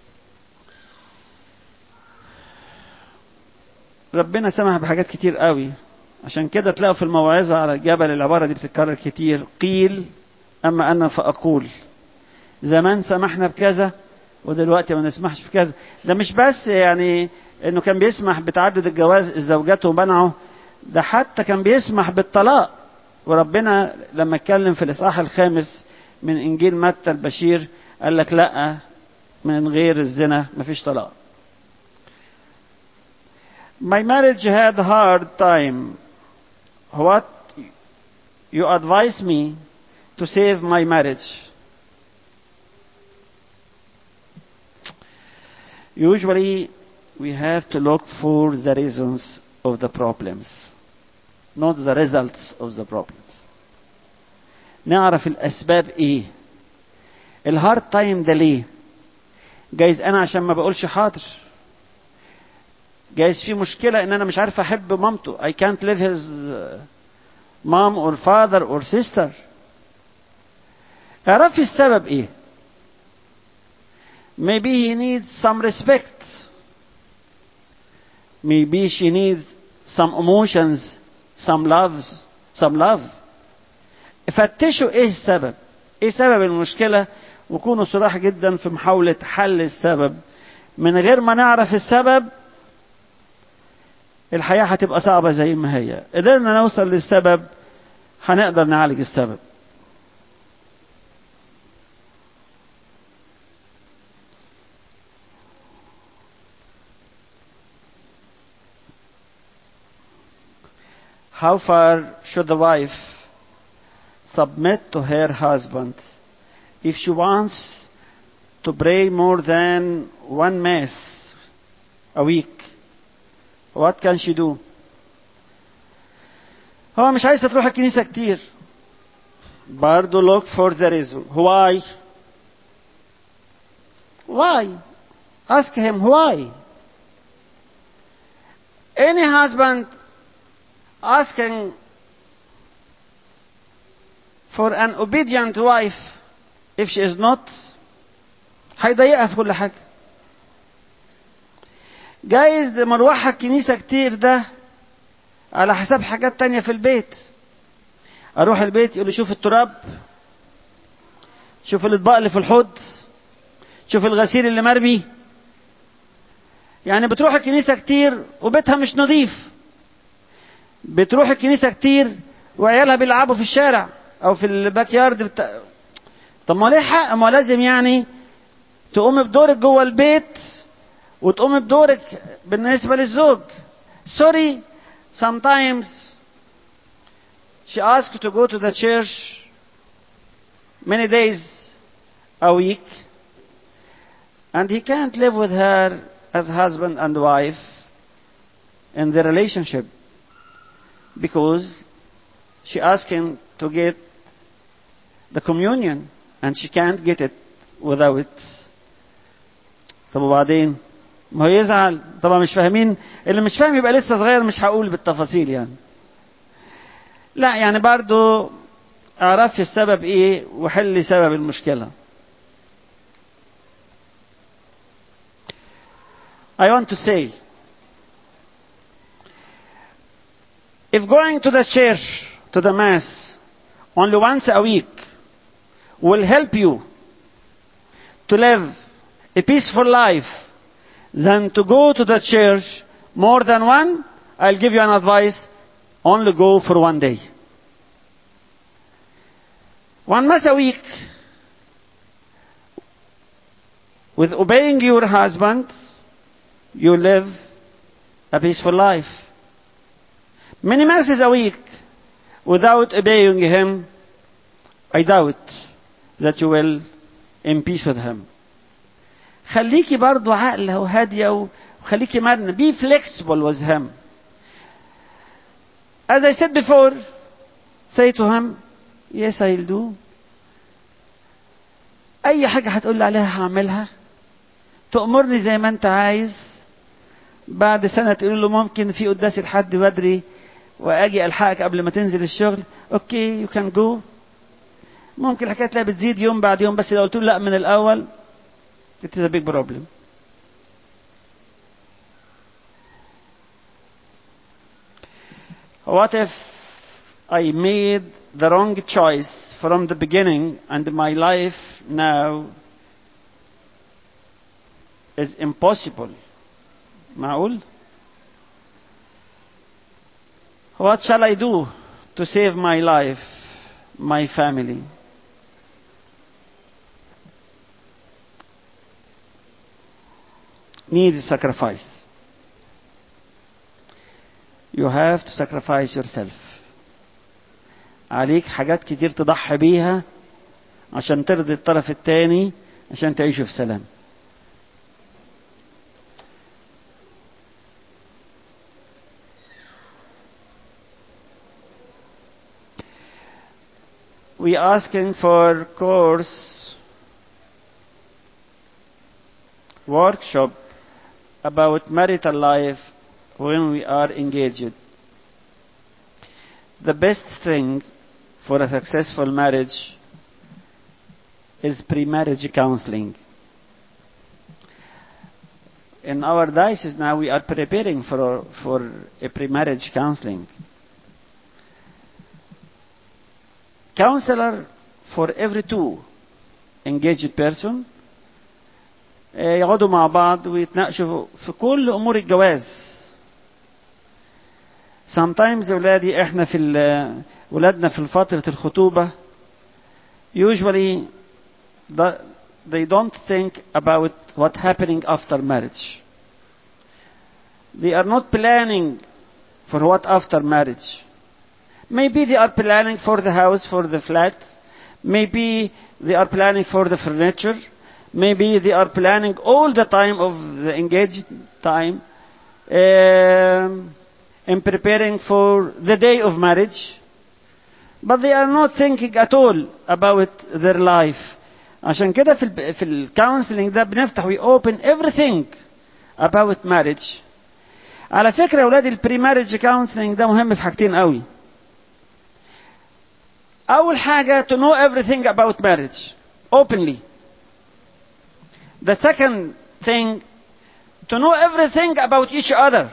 ربنا سمح بحاجات كتير قوي عشان كده تلاقوا في الموعظة على الجبل العبارة دي بتتكرر كتير قيل أما أنا فأقول زمان سمحنا بكذا ودلوقتي ما نسمحش بكذا ده مش بس يعني انه كان بيسمح بتعدد الجواز الزوجات ومنعه ده حتى كان بيسمح بالطلاق وربنا لما اتكلم في الاصحاح الخامس من انجيل متى البشير قال لك لا من غير الزنا مفيش طلاق My marriage had hard time. What you advise me to save my marriage? Usually, we have to look for the reasons of the problems, not the results of the problems. نعرف الأسباب إيه؟ الهارد تايم ده ليه؟ جايز أنا عشان ما بقولش حاضر. جايز في مشكلة إن أنا مش عارف أحب مامته. I can't live his mom or father or sister. اعرفي السبب إيه؟ Maybe he needs some respect. Maybe she needs some emotions, some loves, some love. فتشوا ايه السبب؟ ايه سبب المشكلة؟ وكونوا صراح جدا في محاولة حل السبب. من غير ما نعرف السبب الحياة هتبقى صعبة زي ما هي. قدرنا نوصل للسبب هنقدر نعالج السبب. How far should the wife submit to her husband if she wants to pray more than one mass a week? What can she do? هو مش عايزة تروح الكنيسة كتير. برضه look for the reason. Why? Why? Ask him why. Any husband asking for an obedient wife if she is not هيضايقها في كل حاجة جايز ده مروحها الكنيسة كتير ده على حساب حاجات تانية في البيت أروح البيت يقول لي شوف التراب شوف الأطباق اللي في الحوض شوف الغسيل اللي مرمي يعني بتروح الكنيسة كتير وبيتها مش نظيف بتروح الكنيسة كتير وعيالها بيلعبوا في الشارع أو في الباك يارد بتا... طب ما ليه حق ما لازم يعني تقوم بدورك جوه البيت وتقوم بدورك بالنسبة للزوج sorry sometimes she asked to go to the church many days a week and he can't live with her as husband and wife in the relationship because she asked him to get the communion and she can't get it without طب وبعدين ما هو يزعل طبعا مش فاهمين اللي مش فاهم يبقى لسه صغير مش هقول بالتفاصيل يعني لا يعني برضو اعرفي السبب ايه وحلي سبب المشكلة I want to say if going to the church to the mass only once a week will help you to live a peaceful life than to go to the church more than one, I'll give you an advice. Only go for one day. One mass a week with obeying your husband, you live a peaceful life. Many masses a week without obeying him, I doubt that you will in peace with him. خليكي برضو عاقلة وهادية وخليكي مرنة be flexible with him as I said before say to him yes I'll do أي حاجة هتقول لي عليها هعملها تأمرني زي ما أنت عايز بعد سنة تقول له ممكن في قداسي لحد بدري وأجي ألحقك قبل ما تنزل الشغل أوكي you can go ممكن الحكايه تلاقي بتزيد يوم بعد يوم بس لو قلت له لا من الاول it is a big problem what if I made the wrong choice from the beginning and my life now is impossible معقول what shall I do to save my life my family needs sacrifice you have to sacrifice yourself عليك حاجات كتير تضحي بيها عشان ترضي الطرف التاني عشان تعيشوا في سلام we asking for course workshop about marital life when we are engaged. The best thing for a successful marriage is pre-marriage counseling. In our diocese now we are preparing for, for a pre-marriage counseling. Counselor for every two engaged person يقعدوا مع بعض ويتناقشوا في كل امور الجواز sometimes ولادي احنا في ولادنا في فترة الخطوبة usually they don't think about what happening after marriage they are not planning for what after marriage maybe they are planning for the house for the flat maybe they are planning for the furniture maybe they are planning all the time of the engaged time um, in preparing for the day of marriage but they are not thinking at all about their life عشان كده في ال في الكونسلنج ده بنفتح we open everything about marriage على فكره يا اولاد البري ماريج كونسلنج ده مهم في حاجتين قوي اول حاجه to know everything about marriage openly The second thing, to know everything about each other.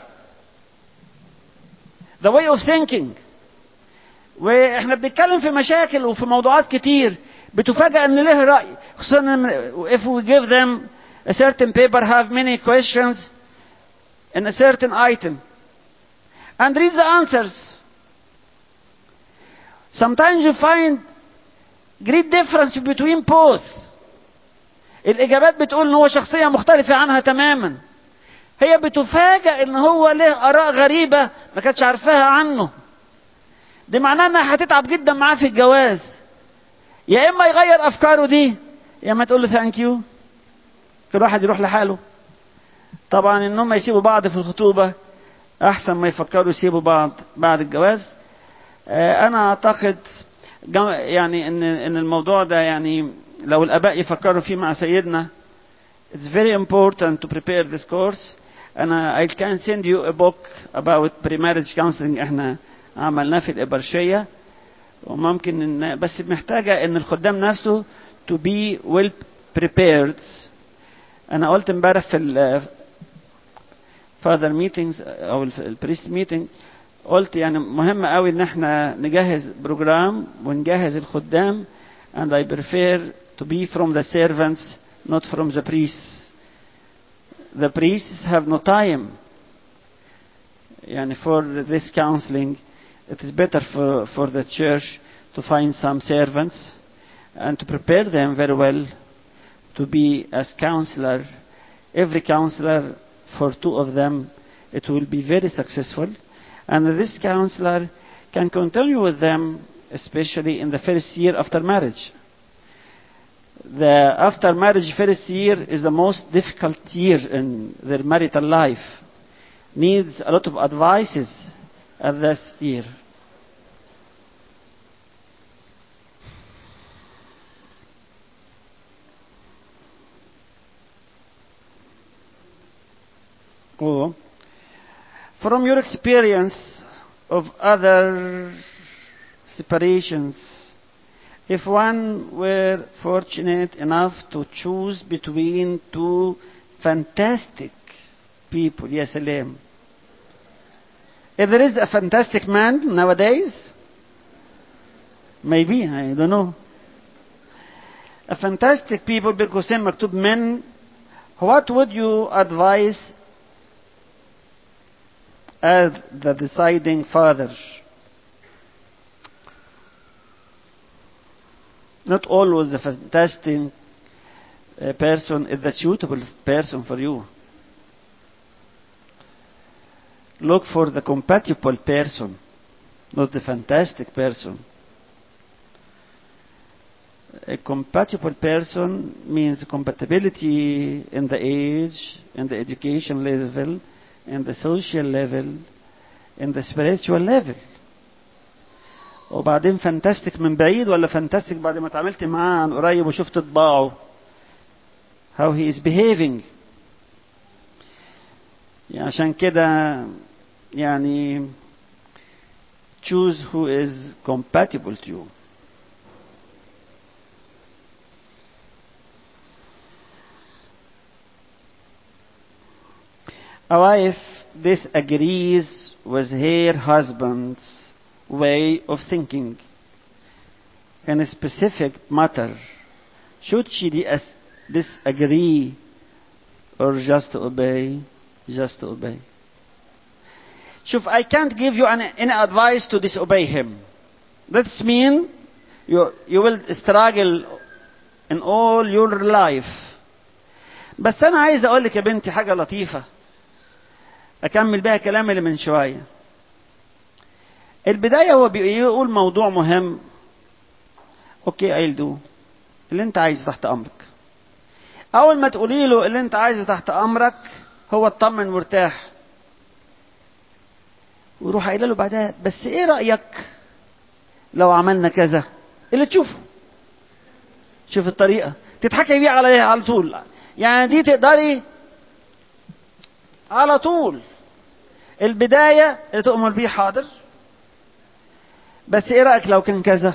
The way of thinking. واحنا بنتكلم في مشاكل وفي موضوعات كتير بتفاجأ ان له رأي خصوصا if we give them a certain paper have many questions in a certain item and read the answers. Sometimes you find great difference between both. الإجابات بتقول إن هو شخصية مختلفة عنها تماما. هي بتفاجأ إن هو له آراء غريبة ما كانتش عارفاها عنه. دي معناه إنها هتتعب جدا معاه في الجواز. يا إما يغير أفكاره دي يا إما تقول له ثانك يو. كل واحد يروح لحاله. طبعا إن هم يسيبوا بعض في الخطوبة أحسن ما يفكروا يسيبوا بعض بعد الجواز. أنا أعتقد يعني إن إن الموضوع ده يعني لو الاباء يفكروا فيه مع سيدنا it's very important to prepare this course انا I can send you a book about pre-marriage counseling احنا عملناه في الابرشيه وممكن إن بس محتاجه ان الخدام نفسه to be well prepared انا قلت امبارح في ال father meetings او البريست meeting قلت يعني مهم قوي ان احنا نجهز بروجرام ونجهز الخدام and I prefer to be from the servants, not from the priests. The priests have no time. Yani for this counseling, it is better for, for the church to find some servants and to prepare them very well to be as counselor. Every counselor, for two of them, it will be very successful. And this counselor can continue with them, especially in the first year after marriage the after marriage first year is the most difficult year in their marital life needs a lot of advices at this year oh. from your experience of other separations If one were fortunate enough to choose between two fantastic people, يا سلام. If there is a fantastic man nowadays, maybe, I don't know. A fantastic people بين قوسين مكتوب men, what would you advise as the deciding father? Not always the fantastic uh, person is the suitable person for you. Look for the compatible person, not the fantastic person. A compatible person means compatibility in the age, in the education level, in the social level, in the spiritual level. وبعدين فانتاستيك من بعيد ولا فانتاستيك بعد ما اتعاملت معاه عن قريب وشفت طباعه how he is behaving يعني عشان كده يعني choose who is compatible to you a wife disagrees with her husband's way of thinking in a specific matter. Should she dis- disagree or just obey? Just obey. Shuf, I can't give you any, any advice to disobey him. That's mean you, you will struggle in all your life. بس أنا عايز أقول لك يا بنتي حاجة لطيفة. أكمل بيها كلام اللي من شوية. البداية هو بيقول موضوع مهم. أوكي I'll do. اللي أنت عايزه تحت أمرك. أول ما تقولي له اللي أنت عايزه تحت أمرك هو اطمن مرتاح. ويروح قايله له بعدها بس إيه رأيك لو عملنا كذا؟ اللي تشوفه. شوف الطريقة. تضحكي بيه على على طول. يعني دي تقدري على طول البداية اللي تؤمر بيه حاضر بس ايه رأيك لو كان كذا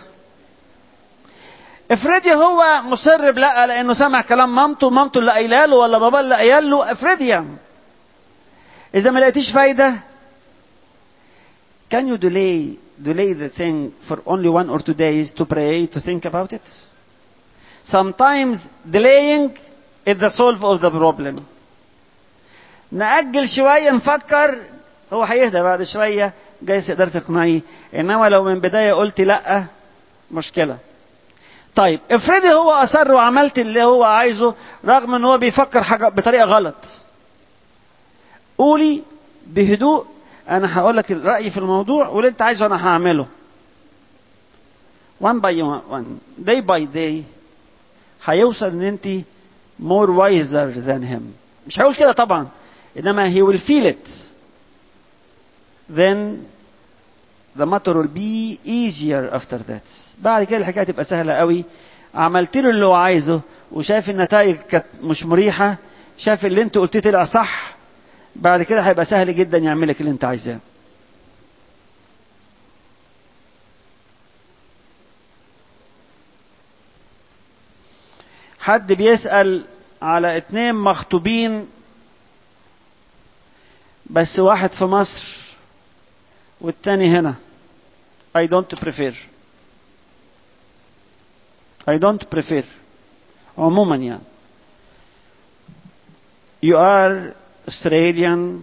افرضي هو مصر بلا لانه سمع كلام مامته مامته اللي قايله له ولا بابا اللي قايل له افرضي يعني اذا ما لقيتيش فايده can you delay delay the thing for only one or two days to pray to think about it sometimes delaying is the solve of the problem نأجل شوية نفكر هو هيهدى بعد شوية جايز تقدر تقنعيه إنما لو من بداية قلت لأ مشكلة طيب افرضي هو أصر وعملت اللي هو عايزه رغم إن هو بيفكر حاجة بطريقة غلط قولي بهدوء أنا هقول لك رأيي في الموضوع واللي أنت عايزه أنا هعمله one by one day by day هيوصل إن أنت more wiser than him مش هيقول كده طبعا إنما he will feel it then the matter will be easier after that بعد كده الحكايه تبقى سهله قوي عملت له اللي هو عايزه وشاف النتائج كانت مش مريحه شاف اللي انت قلتيه طلع صح بعد كده هيبقى سهل جدا يعمل لك اللي انت عايزاه حد بيسأل على اتنين مخطوبين بس واحد في مصر والتاني هنا I don't prefer I don't prefer عموما يعني you are Australian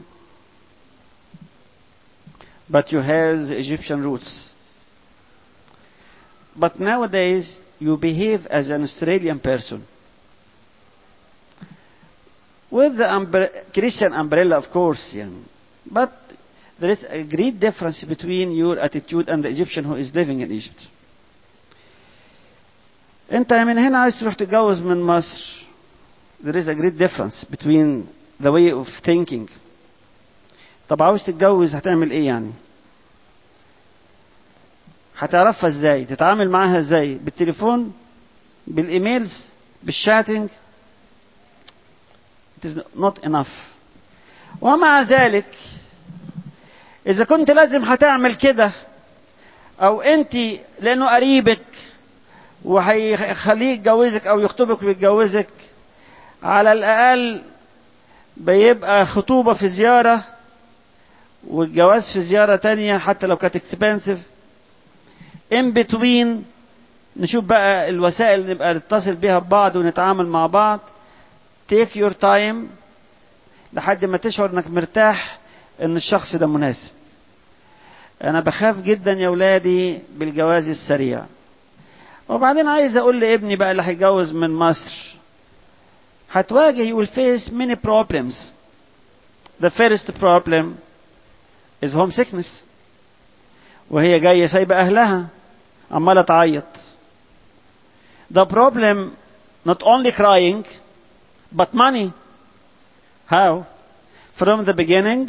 but you have Egyptian roots but nowadays you behave as an Australian person with the umbre- Christian umbrella of course يعني. but there is a great difference between your attitude and the Egyptian who is living in Egypt. انت من هنا عايز تروح تتجوز من مصر there is a great difference between the way of thinking طب عاوز تتجوز هتعمل ايه يعني هتعرفها ازاي تتعامل معاها ازاي بالتليفون بالايميلز بالشاتنج it is not enough ومع ذلك إذا كنت لازم هتعمل كده أو أنت لأنه قريبك وهيخليه يتجوزك او يخطبك ويتجوزك على الاقل بيبقى خطوبة في زيارة والجواز في زيارة تانية حتى لو كانت اكسبنسيف ان بتوين نشوف بقى الوسائل اللي نبقى نتصل بيها ببعض ونتعامل مع بعض take your time لحد ما تشعر انك مرتاح ان الشخص ده مناسب انا بخاف جدا يا ولادي بالجواز السريع وبعدين عايز اقول لابني بقى اللي هيتجوز من مصر هتواجه you will face many problems the first problem is homesickness وهي جاية سايبة أهلها عمالة تعيط the problem not only crying but money how from the beginning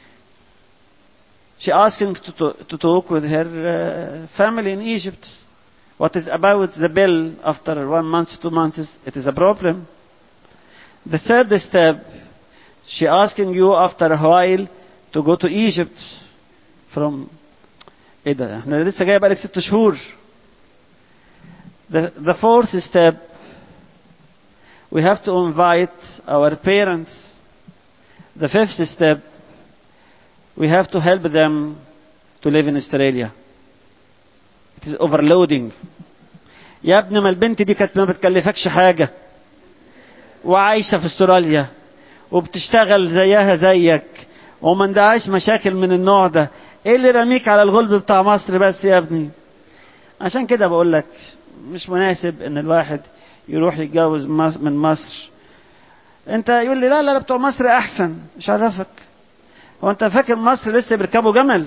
she asked him to, to, to talk with her uh, family in Egypt what is about the bill after one month two months it is a problem the third step she asking you after a while to go to Egypt from ايه ده احنا لسه جاي بقالك ست شهور the, the fourth step we have to invite our parents the fifth step we have to help them to live in Australia it is overloading يا ابني ما البنت دي كانت ما بتكلفكش حاجة وعايشة في استراليا وبتشتغل زيها زيك وما عندهاش مشاكل من النوع ده ايه اللي رميك على الغلب بتاع مصر بس يا ابني عشان كده بقول لك مش مناسب ان الواحد يروح يتجوز من مصر انت يقول لي لا لا لا بتوع مصر احسن مش عرفك هو انت فاكر مصر لسه بيركبوا جمل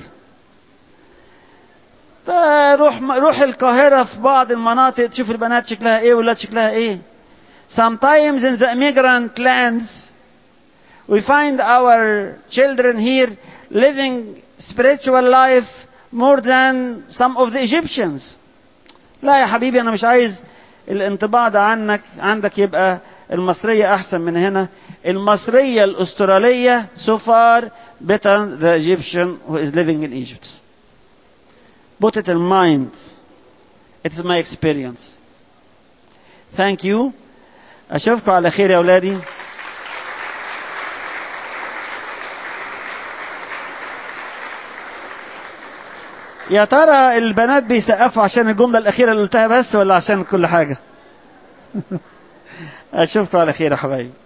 روح روح القاهرة في بعض المناطق تشوف البنات شكلها ايه والولاد شكلها ايه sometimes in the immigrant lands we find our children here living spiritual life more than some of the Egyptians لا يا حبيبي انا مش عايز الانطباع ده عنك عندك يبقى المصرية احسن من هنا المصرية الاسترالية so far better the Egyptian who is living in Egypt put it in mind it is my experience thank you اشوفكم على خير يا اولادي يا ترى البنات بيسقفوا عشان الجملة الأخيرة اللي قلتها بس ولا عشان كل حاجة؟ أشوفكم على خير يا حبايبي